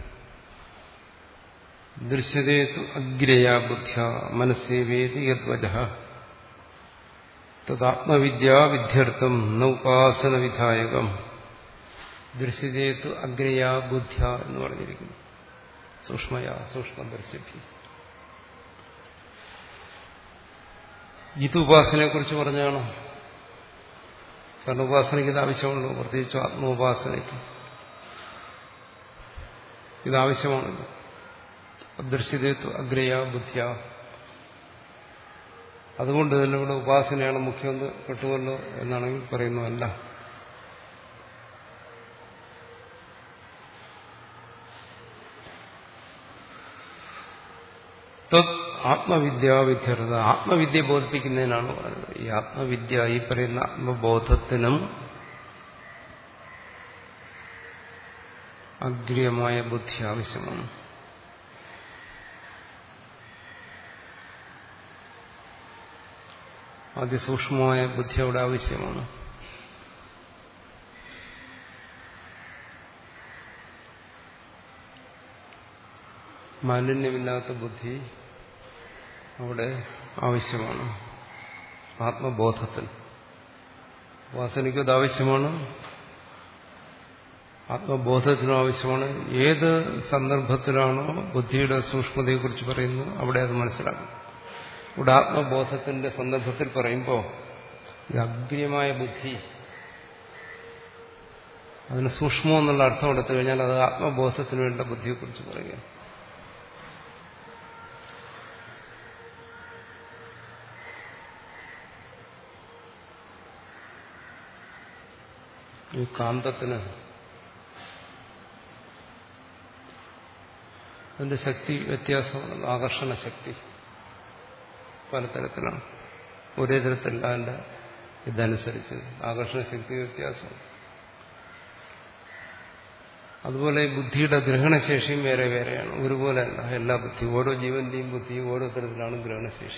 ദൃശ്യതേതു അഗ്രയാ ബുദ്ധ്യ മനസ്സേവേതി യദ്വജ തദാത്മവിദ്യാ വിദ്യർത്ഥം ന ഉപാസന വിധായകം ദൃശ്യതേതു അഗ്രയാ ബുദ്ധ്യ എന്ന് പറഞ്ഞിരിക്കുന്നു സൂക്ഷ്മയാ സൂക്ഷ്മദർശിഭി ഇത് ഉപാസനയെ കുറിച്ച് പറഞ്ഞാണ് കാരണം ഉപാസനയ്ക്ക് ഇത് ആവശ്യമുള്ളൂ പ്രത്യേകിച്ച് ആത്മോപാസനയ്ക്ക് ഇതാവശ്യമാണല്ലോ ദൃശ്യതത്വ അഗ്രയ ബുദ്ധിയ അതുകൊണ്ട് തന്നെ ഇവിടെ ഉപാസനയാണ് മുഖ്യമെന്ന് കിട്ടുമല്ലോ എന്നാണെങ്കിൽ പറയുന്നതല്ല ആത്മവിദ്യാവിദ്യർഥ ആത്മവിദ്യ ബോധിപ്പിക്കുന്നതിനാണ് പറയുന്നത് ഈ ആത്മവിദ്യ ഈ പറയുന്ന ആത്മബോധത്തിനും അഗ്രിയമായ ബുദ്ധി ആവശ്യമാണ് അതിസൂക്ഷ്മമായ ബുദ്ധി അവിടെ ആവശ്യമാണ് മാലിന്യമില്ലാത്ത ബുദ്ധി അവിടെ ആവശ്യമാണ് ആത്മബോധത്തിൽ വാസനയ്ക്കും അത് ആവശ്യമാണ് ആത്മബോധത്തിനും ആവശ്യമാണ് ഏത് സന്ദർഭത്തിലാണോ ബുദ്ധിയുടെ സൂക്ഷ്മതയെക്കുറിച്ച് പറയുന്നത് അവിടെ അത് മനസ്സിലാക്കും ഇവിടെ ആത്മബോധത്തിന്റെ സന്ദർഭത്തിൽ പറയുമ്പോൾ ഈ അഗ്ര്യമായ ബുദ്ധി അതിന് സൂക്ഷ്മം എന്നുള്ള അർത്ഥം എടുത്തു കഴിഞ്ഞാൽ അത് ആത്മബോധത്തിന് വേണ്ട ബുദ്ധിയെക്കുറിച്ച് പറയുക ഈ കാന്തത്തിന് അതിന്റെ ശക്തി വ്യത്യാസമാണ് ആകർഷണ ശക്തി പലതരത്തിലാണ് ഒരേ തരത്തിലല്ല അതിന്റെ ഇതനുസരിച്ച് ആകർഷണ ശക്തി വ്യത്യാസം അതുപോലെ ബുദ്ധിയുടെ ഗ്രഹണശേഷിയും വേറെ വേറെയാണ് ഒരുപോലെയല്ല എല്ലാ ബുദ്ധി ഓരോ ജീവന്റെയും ബുദ്ധി ഓരോ തരത്തിലാണ് ഗ്രഹണശേഷി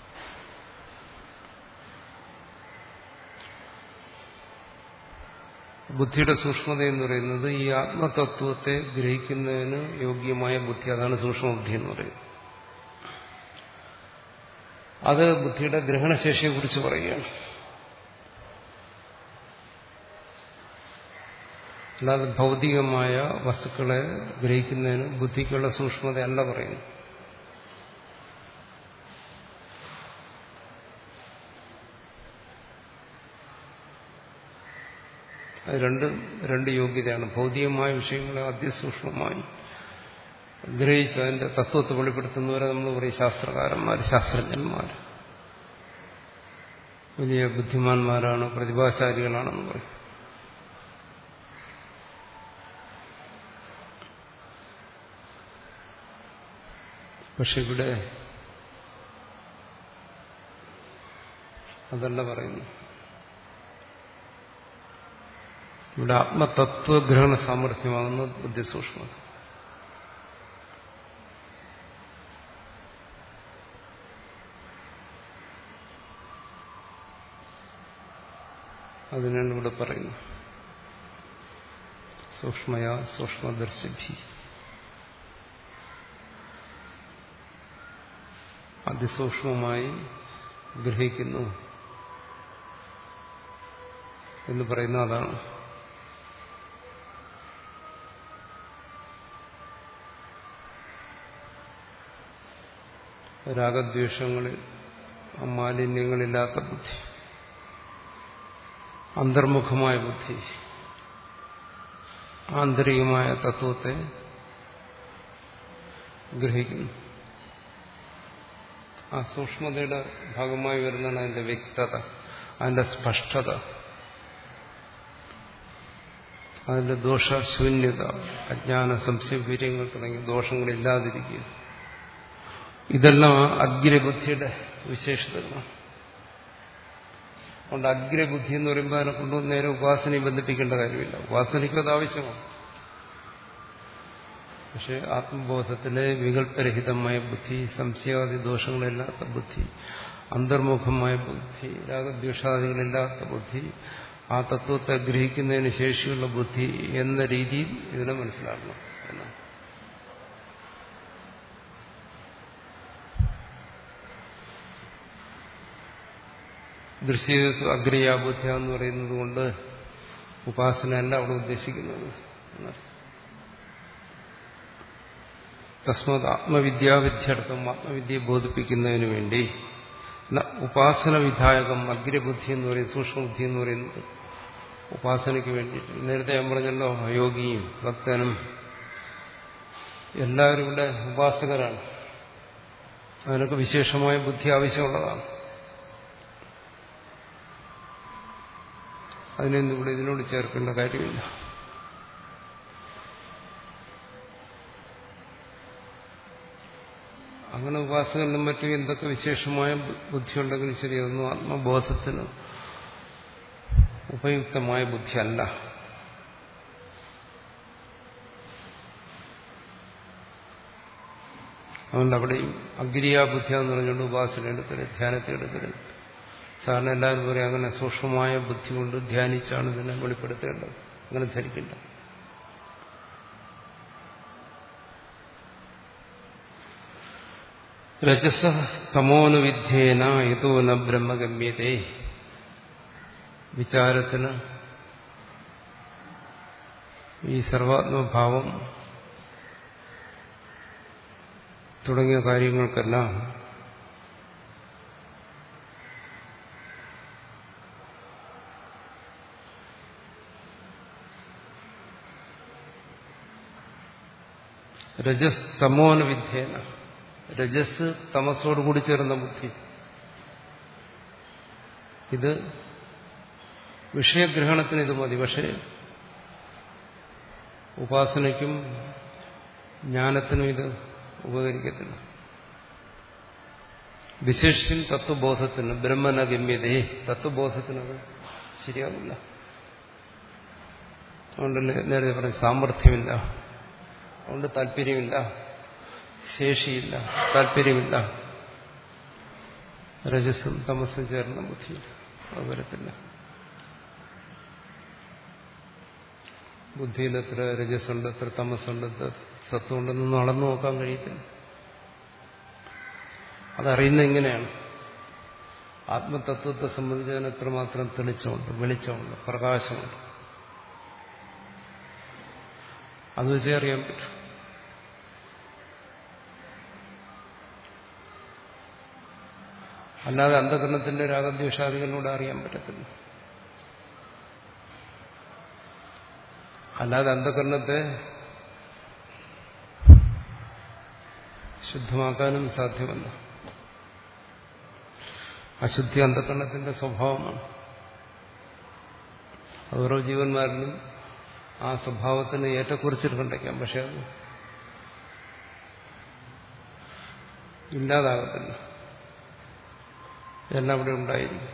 ബുദ്ധിയുടെ സൂക്ഷ്മത എന്ന് പറയുന്നത് ഈ ആത്മതത്വത്തെ ഗ്രഹിക്കുന്നതിന് യോഗ്യമായ ബുദ്ധി അതാണ് സൂക്ഷ്മബുദ്ധി എന്ന് പറയുന്നത് അത് ബുദ്ധിയുടെ ഗ്രഹണശേഷിയെക്കുറിച്ച് പറയുകയാണ് അല്ലാതെ ഭൗതികമായ വസ്തുക്കളെ ഗ്രഹിക്കുന്നതിന് ബുദ്ധിക്കുള്ള സൂക്ഷ്മതയല്ല പറയുന്നു അത് രണ്ട് രണ്ട് യോഗ്യതയാണ് ഭൗതികമായ വിഷയങ്ങളെ അതിസൂക്ഷ്മമായി ഗ്രഹിച്ച് അതിന്റെ തത്വത്തെ വെളിപ്പെടുത്തുന്നവരെ നമ്മൾ പറയും ശാസ്ത്രകാരന്മാർ ശാസ്ത്രജ്ഞന്മാർ വലിയ ബുദ്ധിമാന്മാരാണ് പ്രതിഭാശാലികളാണെന്ന് പറയും പക്ഷെ ഇവിടെ അതല്ല പറയുന്നു ഇവിടെ ആത്മതത്വഗ്രഹണ സാമർഥ്യമാകുന്ന ബുദ്ധിസൂക്ഷ്മത അതിനാണ് ഇവിടെ പറയുന്നത് സൂക്ഷ്മയ സൂക്ഷ്മദർശിഭി അതിസൂക്ഷ്മമായി ഗ്രഹിക്കുന്നു എന്ന് പറയുന്ന അതാണ് രാഗദ്വേഷങ്ങളിൽ മാലിന്യങ്ങളില്ലാത്ത ബുദ്ധി അന്തർമുഖമായ ബുദ്ധി ആന്തരികമായ തത്വത്തെ ഗ്രഹിക്കുന്നു ആ സൂക്ഷ്മതയുടെ ഭാഗമായി വരുന്നതാണ് അതിന്റെ വ്യക്തത അതിന്റെ സ്പഷ്ടത അതിന്റെ ദോഷശൂന്യത അജ്ഞാന സംശയവീര്യങ്ങൾ തുടങ്ങിയ ദോഷങ്ങളില്ലാതിരിക്കുക ഇതെല്ലാം അഗ്രബുദ്ധിയുടെ വിശേഷതകളാണ് അതുകൊണ്ട് അഗ്രബുദ്ധി എന്ന് പറയുമ്പോൾ അതിനെ കൊണ്ടുവന്ന് നേരെ ഉപാസനയെ ബന്ധിപ്പിക്കേണ്ട കാര്യമില്ല ഉപാസനയ്ക്ക് അത് ആവശ്യമാണ് പക്ഷെ ആത്മബോധത്തിലെ വികല്പരഹിതമായ ബുദ്ധി സംശയാദി ദോഷങ്ങളില്ലാത്ത ബുദ്ധി അന്തർമുഖമായ ബുദ്ധി രാഗദ്വേഷാദികളില്ലാത്ത ബുദ്ധി ആ തത്വത്തെ ഗ്രഹിക്കുന്നതിന് ശേഷിയുള്ള ബുദ്ധി എന്ന രീതിയിൽ ഇതിനെ മനസ്സിലാക്കണം എന്നാണ് ദൃശ്യ അഗ്രയാബുദ്ധ്യ എന്ന് പറയുന്നത് കൊണ്ട് ഉപാസനയല്ല അവിടെ ഉദ്ദേശിക്കുന്നത് തസ്മത് ആത്മവിദ്യാവിദ്യാർത്ഥം ആത്മവിദ്യയെ ബോധിപ്പിക്കുന്നതിന് വേണ്ടി ഉപാസന വിധായകം അഗ്രബുദ്ധി എന്ന് പറയുന്നത് സൂക്ഷ്മബുദ്ധി എന്ന് പറയുന്നത് ഉപാസനയ്ക്ക് വേണ്ടിയിട്ട് നേരത്തെ ഞാൻ പറഞ്ഞല്ലോ യോഗിയും ഭക്തനും എല്ലാവരും ഇവിടെ ഉപാസകരാണ് അതിനൊക്കെ വിശേഷമായ ബുദ്ധി ആവശ്യമുള്ളതാണ് അതിനൊന്നും ഇവിടെ ഇതിനോട് ചേർക്കേണ്ട കാര്യമില്ല അങ്ങനെ ഉപാസകരിലും മറ്റും എന്തൊക്കെ വിശേഷമായ ബുദ്ധിയുണ്ടെങ്കിലും ശരി അതൊന്നും ആത്മബോധത്തിന് ഉപയുക്തമായ ബുദ്ധിയല്ല അതുകൊണ്ട് അവിടെയും അഗ്രിയാബുദ്ധിയ എന്ന് പറഞ്ഞുകൊണ്ട് ഉപാസന എടുക്കരുത് ധ്യാനത്തെ എടുക്കരുത് സാറിന് എല്ലാവരും പറയും അങ്ങനെ സൂക്ഷ്മമായ ബുദ്ധി കൊണ്ട് ധ്യാനിച്ചാണ് ഇതിനെ വെളിപ്പെടുത്തേണ്ടത് അങ്ങനെ ധരിക്കേണ്ട രജസ തമോനുവിധ്യേന യഥോ ന ബ്രഹ്മഗമ്യതേ വിചാരത്തിന് ഈ സർവാത്മഭാവം തുടങ്ങിയ കാര്യങ്ങൾക്കെല്ലാം രജസ് തമോന വിദ്യേന രജസ് തമസോടുകൂടി ചേർന്ന ബുദ്ധി ഇത് വിഷയഗ്രഹണത്തിന് ഇത് മതി പക്ഷേ ഉപാസനയ്ക്കും ജ്ഞാനത്തിനും ഇത് ഉപകരിക്കത്തില്ല വിശേഷിച്ചും തത്വബോധത്തിന് ബ്രഹ്മന ഗമ്യതേ തത്വബോധത്തിനത് ശരിയാവില്ല അതുകൊണ്ട് നേരത്തെ പറഞ്ഞ സാമർഥ്യമില്ല അതുകൊണ്ട് താല്പര്യമില്ല ശേഷിയില്ല താല്പര്യമില്ല രജസ്സും തമസ്സും ചേർന്ന ബുദ്ധിയില്ല അത് വരത്തില്ല ബുദ്ധിയിൽ എത്ര രജസ്സുണ്ട് എത്ര തമസ്സുണ്ട് എത്ര സത്വമുണ്ടെന്നൊന്നും അളന്നു നോക്കാൻ കഴിയത്തില്ല അതറിയുന്ന എങ്ങനെയാണ് ആത്മതത്വത്തെ സംബന്ധിച്ച് അതിന് എത്രമാത്രം തെളിച്ചമുണ്ട് വെളിച്ചമുണ്ട് പ്രകാശമുണ്ട് അത് വെച്ചേ അറിയാൻ പറ്റും അല്ലാതെ അന്ധകരണത്തിന്റെ രാഗദ്വേഷാദികളിലൂടെ അറിയാൻ പറ്റത്തില്ല അല്ലാതെ അന്ധകരണത്തെ ശുദ്ധമാക്കാനും സാധ്യമല്ല അശുദ്ധി അന്ധകരണത്തിന്റെ സ്വഭാവമാണ് അത് ഓരോ ജീവന്മാരിലും ആ സ്വഭാവത്തിന് ഏറ്റക്കുറിച്ചിട്ട് കണ്ടേക്കാം പക്ഷെ അത് ഇല്ലാതാകത്തില്ല എല്ലാം ഇവിടെ ഉണ്ടായിരിക്കും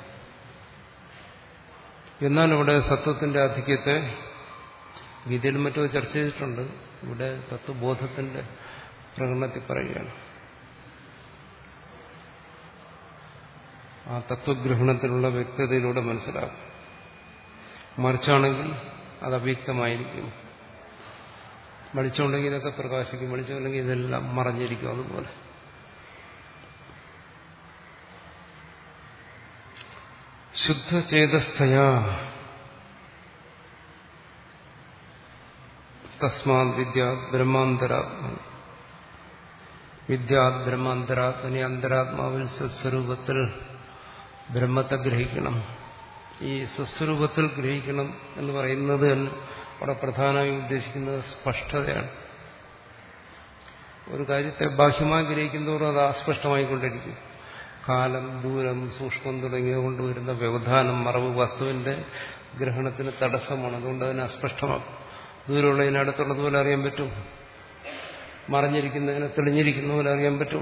എന്നാൽ ഇവിടെ സത്വത്തിന്റെ ആധിക്യത്തെ ഗീതയിലും മറ്റും ചർച്ച ചെയ്തിട്ടുണ്ട് ഇവിടെ തത്വബോധത്തിന്റെ പ്രകടനത്തിൽ പറയുകയാണ് ആ തത്വഗ്രഹണത്തിലുള്ള വ്യക്തതയിലൂടെ മനസ്സിലാക്കും മറിച്ചാണെങ്കിൽ അത് അവ്യക്തമായിരിക്കും വെളിച്ചമുണ്ടെങ്കിൽ ഇതൊക്കെ പ്രകാശിക്കും വെളിച്ചമുണ്ടെങ്കിൽ ഇതെല്ലാം മറഞ്ഞിരിക്കും അതുപോലെ ശുദ്ധചേതസ്ഥയാ തസ്മാത് വിദ്യാത് ബ്രഹ്മാന്തരാത്മനി വിദ്യാത് ബ്രഹ്മാന്തരാത്മനി അന്തരാത്മാവിൽ സ്വസ്വരൂപത്തിൽ ബ്രഹ്മത്തെ ഗ്രഹിക്കണം ഈ സ്വസ്വരൂപത്തിൽ ഗ്രഹിക്കണം എന്ന് പറയുന്നത് അവിടെ പ്രധാനമായും ഉദ്ദേശിക്കുന്നത് സ്പഷ്ടതയാണ് ഒരു കാര്യത്തെ ബാഹ്യമായി ഗ്രഹിക്കുന്നതോറും അത് അസ്പഷ്ടമായിക്കൊണ്ടിരിക്കും കാലം ദൂരം സൂക്ഷ്മം തുടങ്ങിയവ കൊണ്ടുവരുന്ന വ്യവധാനം മറവ് വസ്തുവിന്റെ ഗ്രഹണത്തിന് തടസ്സമാണ് അതുകൊണ്ട് അതിനെ അസ്പഷ്ടമാക്കും ദൂരമുള്ളതിന് അടുത്തുള്ളതുപോലെ അറിയാൻ പറ്റും മറഞ്ഞിരിക്കുന്നതിനെ തെളിഞ്ഞിരിക്കുന്ന പോലെ അറിയാൻ പറ്റും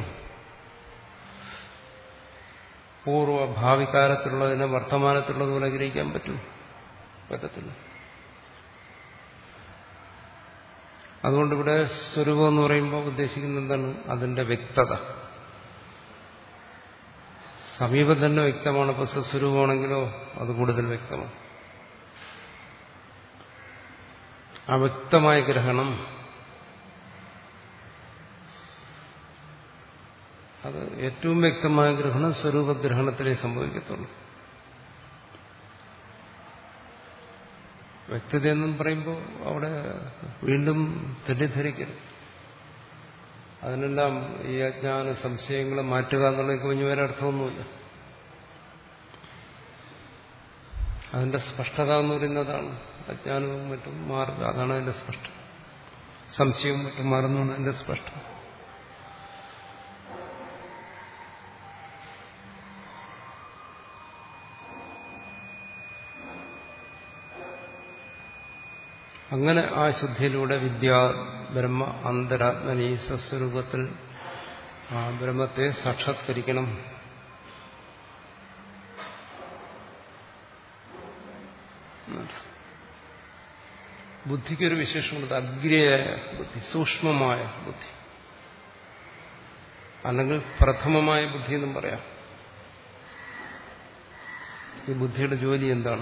പൂർവ്വ ഭാവികാലത്തുള്ളതിനെ വർത്തമാനത്തുള്ളതുപോലെ ഗ്രഹിക്കാൻ പറ്റും പറ്റത്തില്ല അതുകൊണ്ട് ഇവിടെ സ്വരൂപം എന്ന് പറയുമ്പോൾ ഉദ്ദേശിക്കുന്നത് എന്താണ് അതിന്റെ വ്യക്തത സമീപം തന്നെ വ്യക്തമാണ് ഇപ്പൊ സ്വസ്വരൂപമാണെങ്കിലോ അത് കൂടുതൽ വ്യക്തമാണ് ആ വ്യക്തമായ ഗ്രഹണം അത് ഏറ്റവും വ്യക്തമായ ഗ്രഹണം സ്വരൂപഗ്രഹണത്തിലേ സംഭവിക്കത്തുള്ളൂ വ്യക്തതയെന്നും പറയുമ്പോൾ അവിടെ വീണ്ടും തെറ്റിദ്ധരിക്കരുത് അതിനെല്ലാം ഈ അജ്ഞാന സംശയങ്ങൾ മാറ്റുക എന്നുള്ളതൊക്കെ കുഞ്ഞു വരെ അർത്ഥമൊന്നുമില്ല അതിന്റെ സ്പഷ്ടത എന്ന് പറയുന്നതാണ് അജ്ഞാനവും മറ്റും മാറുക അതാണ് അതിന്റെ സ്പഷ്ടം സംശയവും മറ്റും മാറുന്നതാണ് അതിന്റെ സ്പഷ്ടം അങ്ങനെ ആ ശുദ്ധിയിലൂടെ വിദ്യാ ബ്രഹ്മ അന്തരാത്മനി സ്വസ്വരൂപത്തിൽ ആ ബ്രഹ്മത്തെ സാക്ഷാത്കരിക്കണം ബുദ്ധിക്കൊരു വിശേഷമുള്ളത് അഗ്രിയായ ബുദ്ധി സൂക്ഷ്മമായ ബുദ്ധി അല്ലെങ്കിൽ പ്രഥമമായ ബുദ്ധി എന്നും പറയാം ഈ ബുദ്ധിയുടെ ജോലി എന്താണ്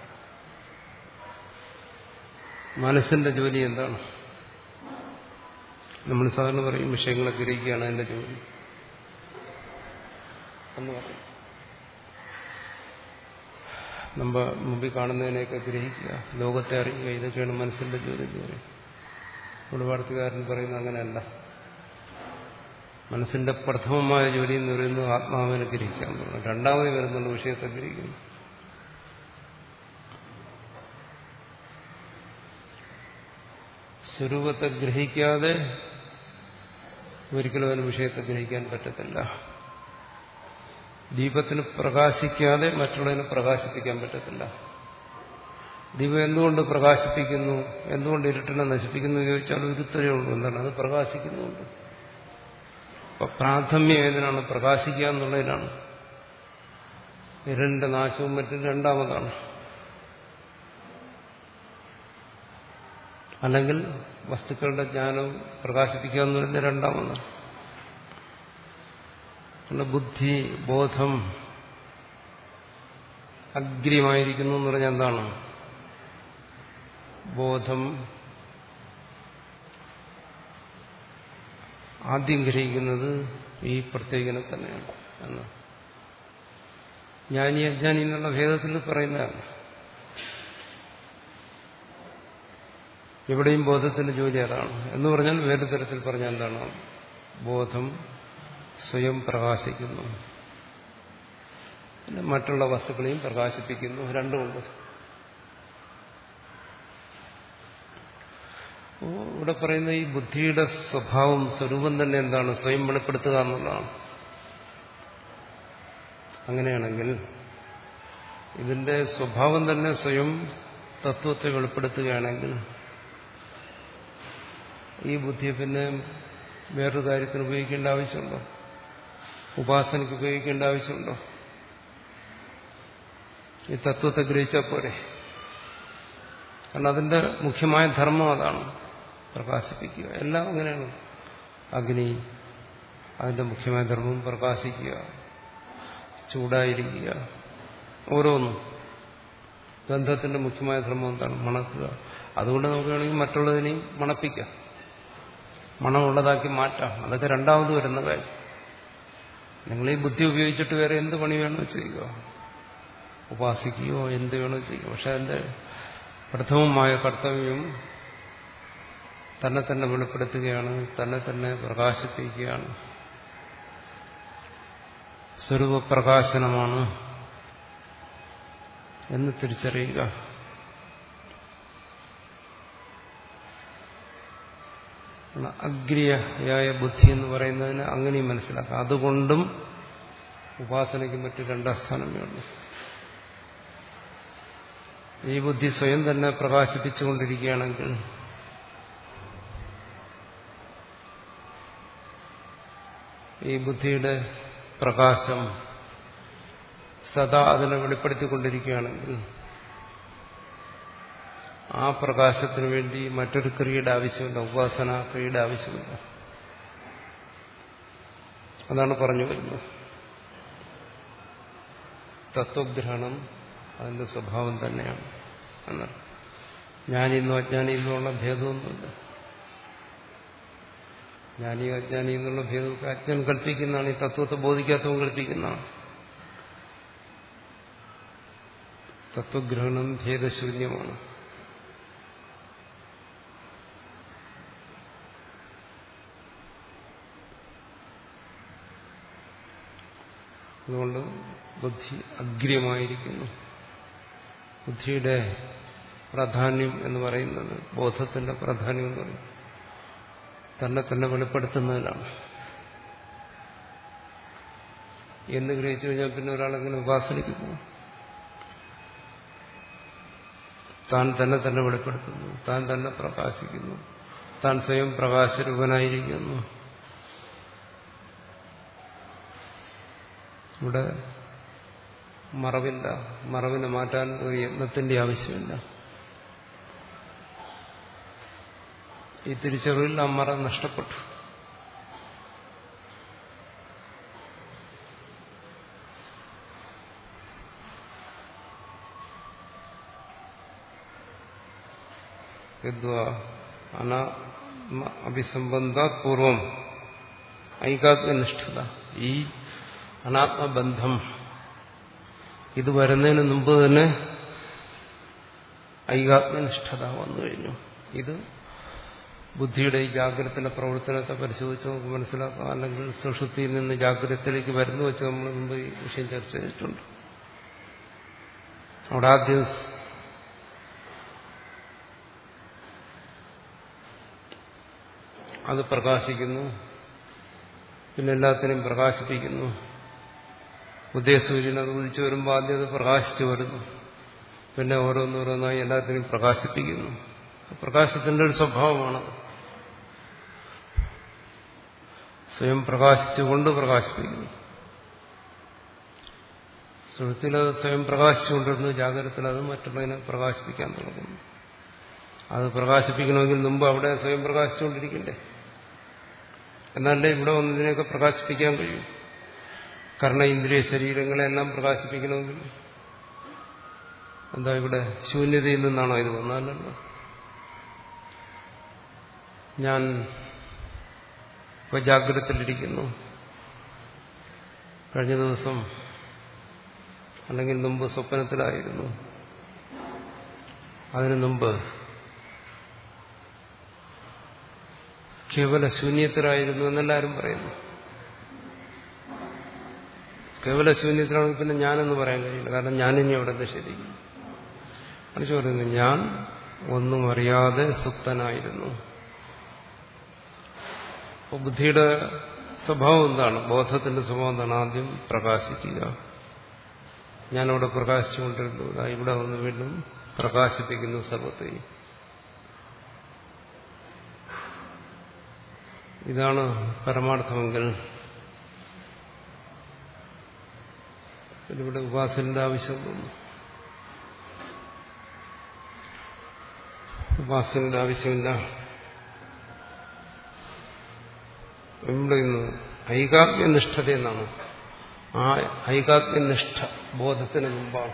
മനസ്സിന്റെ ജോലി എന്താണ് നമ്മൾ സാധാരണ പറയും വിഷയങ്ങളെ ഗ്രഹിക്കുകയാണ് അതിന്റെ ജോലി എന്ന് പറയും നമ്മ മുമ്പിൽ കാണുന്നതിനെയൊക്കെ ഗ്രഹിക്കുക ലോകത്തെ അറിയുക ഇതൊക്കെയാണ് മനസ്സിന്റെ ജോലി എന്ന് പറയും ഇവിടെ വാർത്തകാരൻ പറയുന്നത് അങ്ങനെയല്ല മനസ്സിന്റെ പ്രഥമമായ ജോലി എന്ന് പറയുന്നത് ആത്മാവിനെ ഗ്രഹിക്കുക എന്നുള്ളത് രണ്ടാമത് വരുന്നുള്ള വിഷയത്തെ ഗ്രഹിക്കുന്നു സ്വരൂപത്തെ ഗ്രഹിക്കാതെ ഒരിക്കലും അതിന് വിഷയത്തെ ഗ്രഹിക്കാൻ പറ്റത്തില്ല ദീപത്തിന് പ്രകാശിക്കാതെ മറ്റുള്ളതിനെ പ്രകാശിപ്പിക്കാൻ പറ്റത്തില്ല ദീപം എന്തുകൊണ്ട് പ്രകാശിപ്പിക്കുന്നു എന്തുകൊണ്ട് ഇരുട്ടിനെ നശിപ്പിക്കുന്നു എന്ന് ചോദിച്ചാൽ ഒരു ഉത്തരവേ ഉള്ളൂ എന്താണ് അത് പ്രകാശിക്കുന്നുണ്ട് അപ്പൊ പ്രാഥമ്യം ഏതിനാണ് പ്രകാശിക്കുക എന്നുള്ളതിനാണ് ഇരുളിന്റെ നാശവും മറ്റും രണ്ടാമതാണ് അല്ലെങ്കിൽ വസ്തുക്കളുടെ ജ്ഞാനം പ്രകാശിപ്പിക്കുക എന്ന് പറയുന്നത് രണ്ടാമതാണ് ബുദ്ധി ബോധം അഗ്രിയമായിരിക്കുന്നു എന്ന് പറഞ്ഞാൽ എന്താണ് ബോധം ആദ്യം ഗ്രഹിക്കുന്നത് ഈ പ്രത്യേകനെ തന്നെയാണ് എന്ന് ജ്ഞാനി അജ്ഞാനി എന്നുള്ള ഭേദത്തിൽ പറയുന്നതാണ് എവിടെയും ബോധത്തിന്റെ ജോലി അതാണ് എന്ന് പറഞ്ഞാൽ വേറെ തരത്തിൽ പറഞ്ഞാൽ എന്താണ് ബോധം സ്വയം പ്രകാശിക്കുന്നു പിന്നെ മറ്റുള്ള വസ്തുക്കളെയും പ്രകാശിപ്പിക്കുന്നു രണ്ടുമുണ്ട് ഇവിടെ പറയുന്ന ഈ ബുദ്ധിയുടെ സ്വഭാവം സ്വരൂപം തന്നെ എന്താണ് സ്വയം വെളിപ്പെടുത്തുക എന്നുള്ളതാണ് അങ്ങനെയാണെങ്കിൽ ഇതിന്റെ സ്വഭാവം തന്നെ സ്വയം തത്വത്തെ വെളിപ്പെടുത്തുകയാണെങ്കിൽ ഈ ബുദ്ധിയെ പിന്നെ വേറൊരു കാര്യത്തിന് ഉപയോഗിക്കേണ്ട ആവശ്യമുണ്ടോ ഉപാസനയ്ക്ക് ഉപയോഗിക്കേണ്ട ആവശ്യമുണ്ടോ ഈ തത്വത്തെ ഗ്രഹിച്ചാൽ പോരെ കാരണം അതിന്റെ മുഖ്യമായ ധർമ്മം അതാണ് പ്രകാശിപ്പിക്കുക എല്ലാം അങ്ങനെയാണ് അഗ്നി അതിന്റെ മുഖ്യമായ ധർമ്മം പ്രകാശിക്കുക ചൂടായിരിക്കുക ഓരോന്നും ഗന്ധത്തിന്റെ മുഖ്യമായ ധർമ്മം എന്താണ് മണക്കുക അതുകൊണ്ട് നമുക്ക് വേണമെങ്കിൽ മറ്റുള്ളതിനെയും മണപ്പിക്കാം മണമുള്ളതാക്കി മാറ്റാം അതൊക്കെ രണ്ടാമത് വരുന്ന കാര്യം നിങ്ങൾ ഈ ബുദ്ധി ഉപയോഗിച്ചിട്ട് വേറെ എന്ത് പണി വേണോ ചെയ്യുക ഉപാസിക്കുകയോ എന്ത് വേണോ ചെയ്യുക പക്ഷെ അതിന്റെ പ്രഥമമായ കർത്തവ്യം തന്നെ തന്നെ വെളിപ്പെടുത്തുകയാണ് തന്നെ തന്നെ പ്രകാശിപ്പിക്കുകയാണ് സ്വരൂപപ്രകാശനമാണ് എന്ന് തിരിച്ചറിയുക അഗ്രിയായ ബുദ്ധി എന്ന് പറയുന്നതിന് അങ്ങനെയും മനസ്സിലാക്കാം അതുകൊണ്ടും ഉപാസനയ്ക്ക് മറ്റു രണ്ടാം സ്ഥാനമേ ഉള്ളൂ ഈ ബുദ്ധി സ്വയം തന്നെ പ്രകാശിപ്പിച്ചുകൊണ്ടിരിക്കുകയാണെങ്കിൽ ഈ ബുദ്ധിയുടെ പ്രകാശം സദാ അതിനെ വെളിപ്പെടുത്തിക്കൊണ്ടിരിക്കുകയാണെങ്കിൽ ആ പ്രകാശത്തിന് വേണ്ടി മറ്റൊരു ക്രിയയുടെ ആവശ്യമില്ല ഉപാസന ക്രിയയുടെ ആവശ്യമില്ല അതാണ് പറഞ്ഞു വരുന്നത് തത്വഗ്രഹണം അതിന്റെ സ്വഭാവം തന്നെയാണ് എന്നാണ് ജ്ഞാനിന്നോ അജ്ഞാനിന്നോ ഉള്ള ഭേദമൊന്നുമില്ല ജ്ഞാനി അജ്ഞാനി എന്നുള്ള ഭേദമൊക്കെ അജ്ഞൻ കൽപ്പിക്കുന്നതാണ് ഈ തത്വത്തെ ബോധിക്കാത്തവൻ കൽപ്പിക്കുന്നതാണ് തത്വഗ്രഹണം ഭേദശൂന്യമാണ് അതുകൊണ്ട് ബുദ്ധി അഗ്ര്യമായിരിക്കുന്നു ബുദ്ധിയുടെ പ്രാധാന്യം എന്ന് പറയുന്നത് ബോധത്തിന്റെ പ്രാധാന്യം എന്ന് പറയുന്നത് തന്നെ തന്നെ വെളിപ്പെടുത്തുന്നതിലാണ് എന്ന് ഗ്രഹിച്ചു കഴിഞ്ഞാൽ പിന്നെ ഒരാളെങ്ങനെ ഉപാസനയ്ക്ക് പോകും താൻ തന്നെ തന്നെ വെളിപ്പെടുത്തുന്നു താൻ തന്നെ പ്രകാശിക്കുന്നു താൻ സ്വയം പ്രകാശരൂപനായിരിക്കുന്നു ഇവിടെ മറവില്ല മറവിനെ മാറ്റാൻ ഒരു യത്നത്തിന്റെ ആവശ്യമില്ല ഈ തിരിച്ചറിവിൽ ആ മറ നഷ്ടപ്പെട്ടു അനാത്മ അഭിസംബന്ധാത് പൂർവം ഐകാത്മ്യനിഷ്ഠത ഈ അനാത്മബന്ധം ഇത് വരുന്നതിന് മുമ്പ് തന്നെ ഐകാത്മ്യനിഷ്ഠത വന്നു കഴിഞ്ഞു ഇത് ബുദ്ധിയുടെ ഈ ജാഗ്രതത്തിന്റെ പ്രവർത്തനത്തെ പരിശോധിച്ച് നമുക്ക് മനസ്സിലാക്കാം അല്ലെങ്കിൽ സുഷുതിയിൽ നിന്ന് ജാഗ്രതത്തിലേക്ക് വരുന്നു വെച്ച് നമ്മൾ മുമ്പ് ഈ വിഷയം ചർച്ച ചെയ്തിട്ടുണ്ട് അവിടെ ആദ്യം അത് പ്രകാശിക്കുന്നു പിന്നെ എല്ലാത്തിനെയും പ്രകാശിപ്പിക്കുന്നു ഉദയസൂര്യൻ അത് ഉദിച്ചു വരുമ്പോൾ ആദ്യം അത് പ്രകാശിച്ചു വരുന്നു പിന്നെ ഓരോന്നോരോന്നായി എല്ലാത്തിനെയും പ്രകാശിപ്പിക്കുന്നു പ്രകാശത്തിന്റെ ഒരു സ്വഭാവമാണ് സ്വയം പ്രകാശിച്ചുകൊണ്ട് പ്രകാശിപ്പിക്കുന്നു സുഹൃത്തിൽ അത് സ്വയം പ്രകാശിച്ചുകൊണ്ടിരുന്നു ജാഗ്രതത്തിൽ അത് മറ്റുള്ളതിനെ പ്രകാശിപ്പിക്കാൻ തുടങ്ങുന്നു അത് പ്രകാശിപ്പിക്കണമെങ്കിൽ മുമ്പ് അവിടെ സ്വയം പ്രകാശിച്ചുകൊണ്ടിരിക്കണ്ടേ എന്നാലേ ഇവിടെ വന്നതിനെയൊക്കെ പ്രകാശിപ്പിക്കാൻ കഴിയും കർണ ഇന്ദ്രിയ ശരീരങ്ങളെല്ലാം പ്രകാശിപ്പിക്കണമെങ്കിൽ എന്താ ഇവിടെ ശൂന്യതയിൽ നിന്നാണോ ഇത് വന്നാലല്ലോ ഞാൻ ഇപ്പൊ ജാഗ്രതത്തിലിരിക്കുന്നു കഴിഞ്ഞ ദിവസം അല്ലെങ്കിൽ മുമ്പ് സ്വപ്നത്തിലായിരുന്നു അതിനു മുമ്പ് കേവല ശൂന്യത്തിലായിരുന്നു എന്നെല്ലാവരും പറയുന്നു കേവല ശൂന്യത്തിലാണെങ്കിൽ പിന്നെ ഞാനെന്ന് പറയാൻ കഴിയില്ല കാരണം ഞാനിനി അവിടെ നിഷേധിക്കും മറിച്ച് പറയുന്നു ഞാൻ ഒന്നും അറിയാതെ സുപ്തനായിരുന്നു അപ്പോൾ ബുദ്ധിയുടെ സ്വഭാവം എന്താണ് ബോധത്തിന്റെ സ്വഭാവം എന്താണ് ആദ്യം പ്രകാശിക്കുക ഞാനവിടെ പ്രകാശിച്ചുകൊണ്ടിരുന്നു ഇവിടെ വന്ന് വീണ്ടും പ്രകാശിപ്പിക്കുന്നു സർവത്തെയും ഇതാണ് പരമാർത്ഥമെങ്കിൽ ഇവിടെ ഉപാസനയുടെ ആവശ്യമൊന്നും ഉപാസനയുടെ ആവശ്യമില്ല ഇവിടെ ഇന്ന് ഐകാത്മ്യനിഷ്ഠത എന്നാണ് ആ ഐകാത്മ്യനിഷ്ഠ ബോധത്തിന് മുമ്പാണ്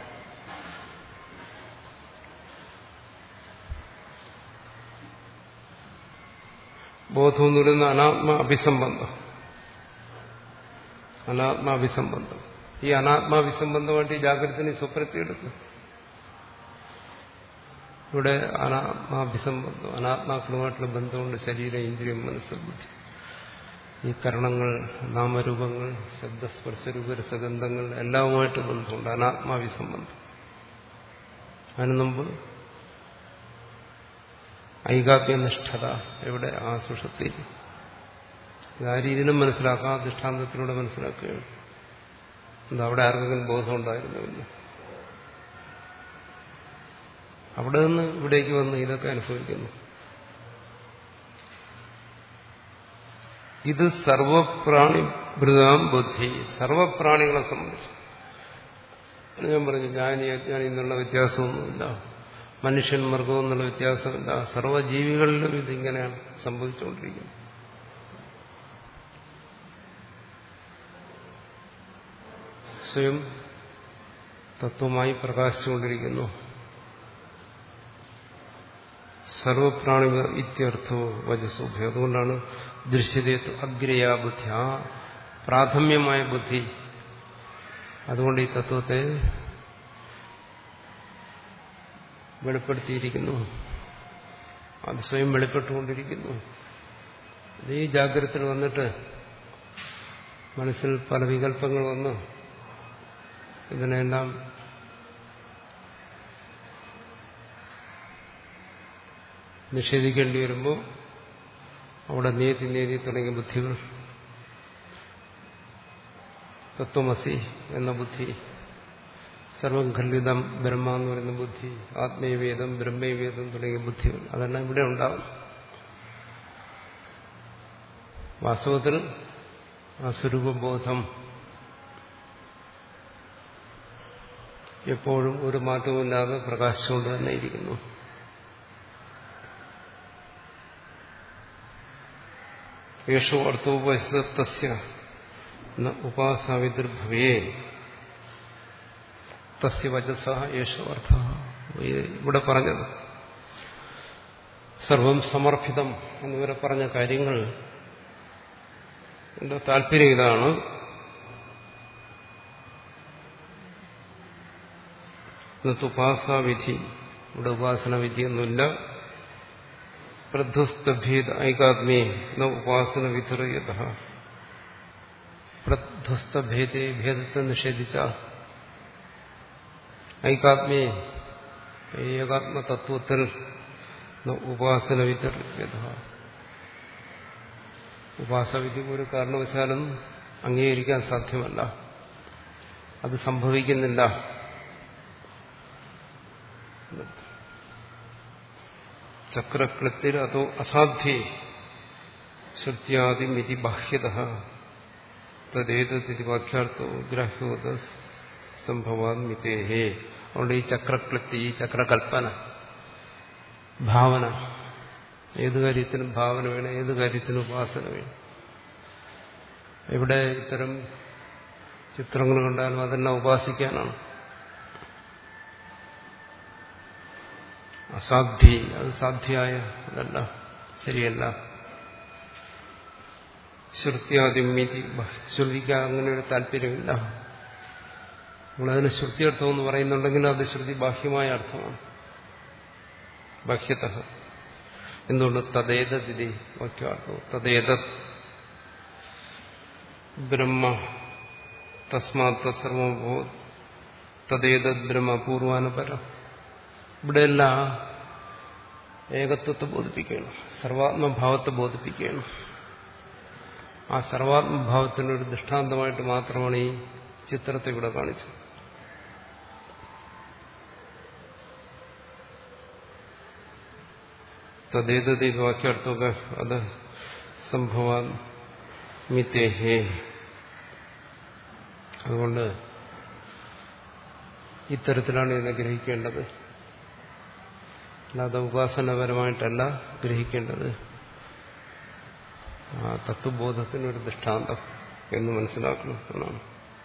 ബോധം എന്ന് പറയുന്ന അനാത്മ അഭിസംബന്ധം അനാത്മാഭിസംബന്ധം ഈ അനാത്മാഭിസംബന്ധമായിട്ട് ഈ ജാഗ്രതനെ സ്വപ്നത്തിയെടുക്കും ഇവിടെ അനാത്മാഭിസംബന്ധം അനാത്മാക്കളുമായിട്ടുള്ള ബന്ധമുണ്ട് ശരീരം ഇന്ദ്രിയം മനസ്സ് ബുദ്ധി ഈ കരണങ്ങൾ നാമരൂപങ്ങൾ ശബ്ദസ്പർശരൂപരസഗന്ധങ്ങൾ എല്ലാവുമായിട്ട് ബന്ധമുണ്ട് അനാത്മാവിസംബന്ധം അതിനു മുമ്പ് ഐകാത്മ്യനിഷ്ഠത എവിടെ ആ സുഷത്തിൽ ആ രീതിയിലും മനസ്സിലാക്കാം ദൃഷ്ടാന്തത്തിലൂടെ മനസ്സിലാക്കുകയാണ് എന്താ അവിടെ ആർക്കെങ്കിലും ബോധം ഉണ്ടായിരുന്നില്ല അവിടെ നിന്ന് ഇവിടേക്ക് വന്ന് ഇതൊക്കെ അനുഭവിക്കുന്നു ഇത് സർവപ്രാണി ഭൃതാം ബുദ്ധി സർവപ്രാണികളെ സംബന്ധിച്ച് ഞാൻ പറഞ്ഞു ഞാൻ ഞാൻ എന്നുള്ള വ്യത്യാസമൊന്നുമില്ല മനുഷ്യൻ മൃഗം എന്നുള്ള വ്യത്യാസമില്ല സർവ്വജീവികളിലും ഇതിങ്ങനെയാണ് സംഭവിച്ചുകൊണ്ടിരിക്കുന്നത് സ്വയം തത്വമായി പ്രകാശിച്ചുകൊണ്ടിരിക്കുന്നു സർവപ്രാണി ഇത്യർത്ഥോ വജസ്സുഭ്യം അതുകൊണ്ടാണ് ദൃശ്യതത്വ അഗ്രയാ ബുദ്ധി ആ പ്രാഥമ്യമായ ബുദ്ധി അതുകൊണ്ട് ഈ തത്വത്തെ വെളിപ്പെടുത്തിയിരിക്കുന്നു അത് സ്വയം വെളിപ്പെട്ടുകൊണ്ടിരിക്കുന്നു ഇത് ഈ ജാഗ്രതയിൽ വന്നിട്ട് മനസ്സിൽ പല വികല്പങ്ങൾ വന്ന് ഇതിനെല്ലാം നിഷേധിക്കേണ്ടി വരുമ്പോൾ അവിടെ നീതി നീതി തുടങ്ങിയ ബുദ്ധികൾ തത്വമസി എന്ന ബുദ്ധി സർവം ഖണ്ഡിതം ബ്രഹ്മ എന്ന് പറയുന്ന ബുദ്ധി ആത്മീയവേദം ബ്രഹ്മവേദം തുടങ്ങിയ ബുദ്ധികൾ അതെല്ലാം ഇവിടെ ഉണ്ടാകും വാസ്തവത്തിൽ ആ സ്വരൂപബോധം എപ്പോഴും ഒരു മാറ്റവുമില്ലാതെ പ്രകാശിച്ചുകൊണ്ട് തന്നെ ഇരിക്കുന്നു യേശോ അർത്ഥോപസ്യ ഉപാസാവിദുർഭവേ തസ്യ വചസ യേശോ അർത്ഥ ഇവിടെ പറഞ്ഞത് സർവം സമർപ്പിതം എന്നിവരെ പറഞ്ഞ കാര്യങ്ങൾ എന്റെ താല്പര്യം ഇതാണ് ഇന്നത്തെ ഉപാസനാവിധി ഇവിടെ ഉപാസന വിധിയൊന്നുമില്ല പ്രധ്വസ്തഭേദ ഐകാത്മേ ന ഉപാസന വിധുരയത പ്രധ്വസ്തഭേദേ ഭേദത്തെ നിഷേധിച്ച ഐകാത്മേ ഏകാത്മതത്വത്തിൽ ഉപാസന വിധുരയത ഉപാസവിധി ഒരു കാരണവശാലും അംഗീകരിക്കാൻ സാധ്യമല്ല അത് സംഭവിക്കുന്നില്ല ചക്രക്ലത്തിൽ അതോ അസാധ്യേ ശ്രുത്യാദിമിതി ബാഹ്യത തദ്ദേതതി വാക്യാർത്ഥോ ഗ്രാഹ്യോത സംഭവാത്മിതേഹേ അതുകൊണ്ട് ഈ ചക്രക്ലത്തി ഈ ചക്രകൽപ്പന ഭാവന ഏത് കാര്യത്തിനും ഭാവന വേണം ഏത് കാര്യത്തിനും ഉപാസന വേണം എവിടെ ഇത്തരം ചിത്രങ്ങൾ കണ്ടാലും അതെല്ലാം ഉപാസിക്കാനാണ് അസാധ്യ അത് സാധ്യമായ അതല്ല ശരിയല്ല ശ്രുത്യാദിമിതി ശ്രുതിക്ക് അങ്ങനെ ഒരു താല്പര്യമില്ല നമ്മളതിന് ശ്രുതി അർത്ഥം എന്ന് പറയുന്നുണ്ടെങ്കിൽ അത് ശ്രുതി ബാഹ്യമായ അർത്ഥമാണ് ബാഹ്യത എന്തുകൊണ്ട് തദ്ദേതതി വാക്യാർത്ഥം തദ്ദേത ബ്രഹ്മ തസ്മാത് തത്സർവോ തദ്ദേതത് ബ്രഹ്മ പൂർവാനപരം ഇവിടെയെല്ലാം ഏകത്വത്തെ ബോധിപ്പിക്കുകയാണ് സർവാത്മഭാവത്തെ ബോധിപ്പിക്കുകയാണ് ആ സർവാത്മഭാവത്തിൻ്റെ ഒരു ദൃഷ്ടാന്തമായിട്ട് മാത്രമാണ് ഈ ചിത്രത്തെ ഇവിടെ കാണിച്ചത് തദ്ദേതതി വാക്യാർത്ഥമൊക്കെ അത് സംഭവാൻ മിത്തേഹേ അതുകൊണ്ട് ഇത്തരത്തിലാണ് ഇതിനെ ഗ്രഹിക്കേണ്ടത് അല്ലാതെ ഉപാസനപരമായിട്ടല്ല ഗ്രഹിക്കേണ്ടത് ആ തത്വബോധത്തിനൊരു ദൃഷ്ടാന്തം എന്ന് മനസ്സിലാക്കണം എന്നാണ്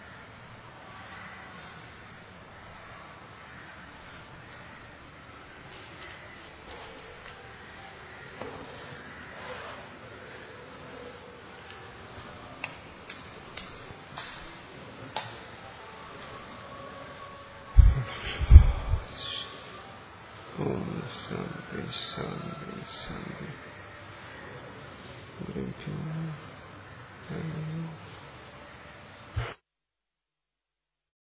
ഓം ശാന്തി ശാന്തി ശാന്തി ഗുരുഭ്യോ നമഃ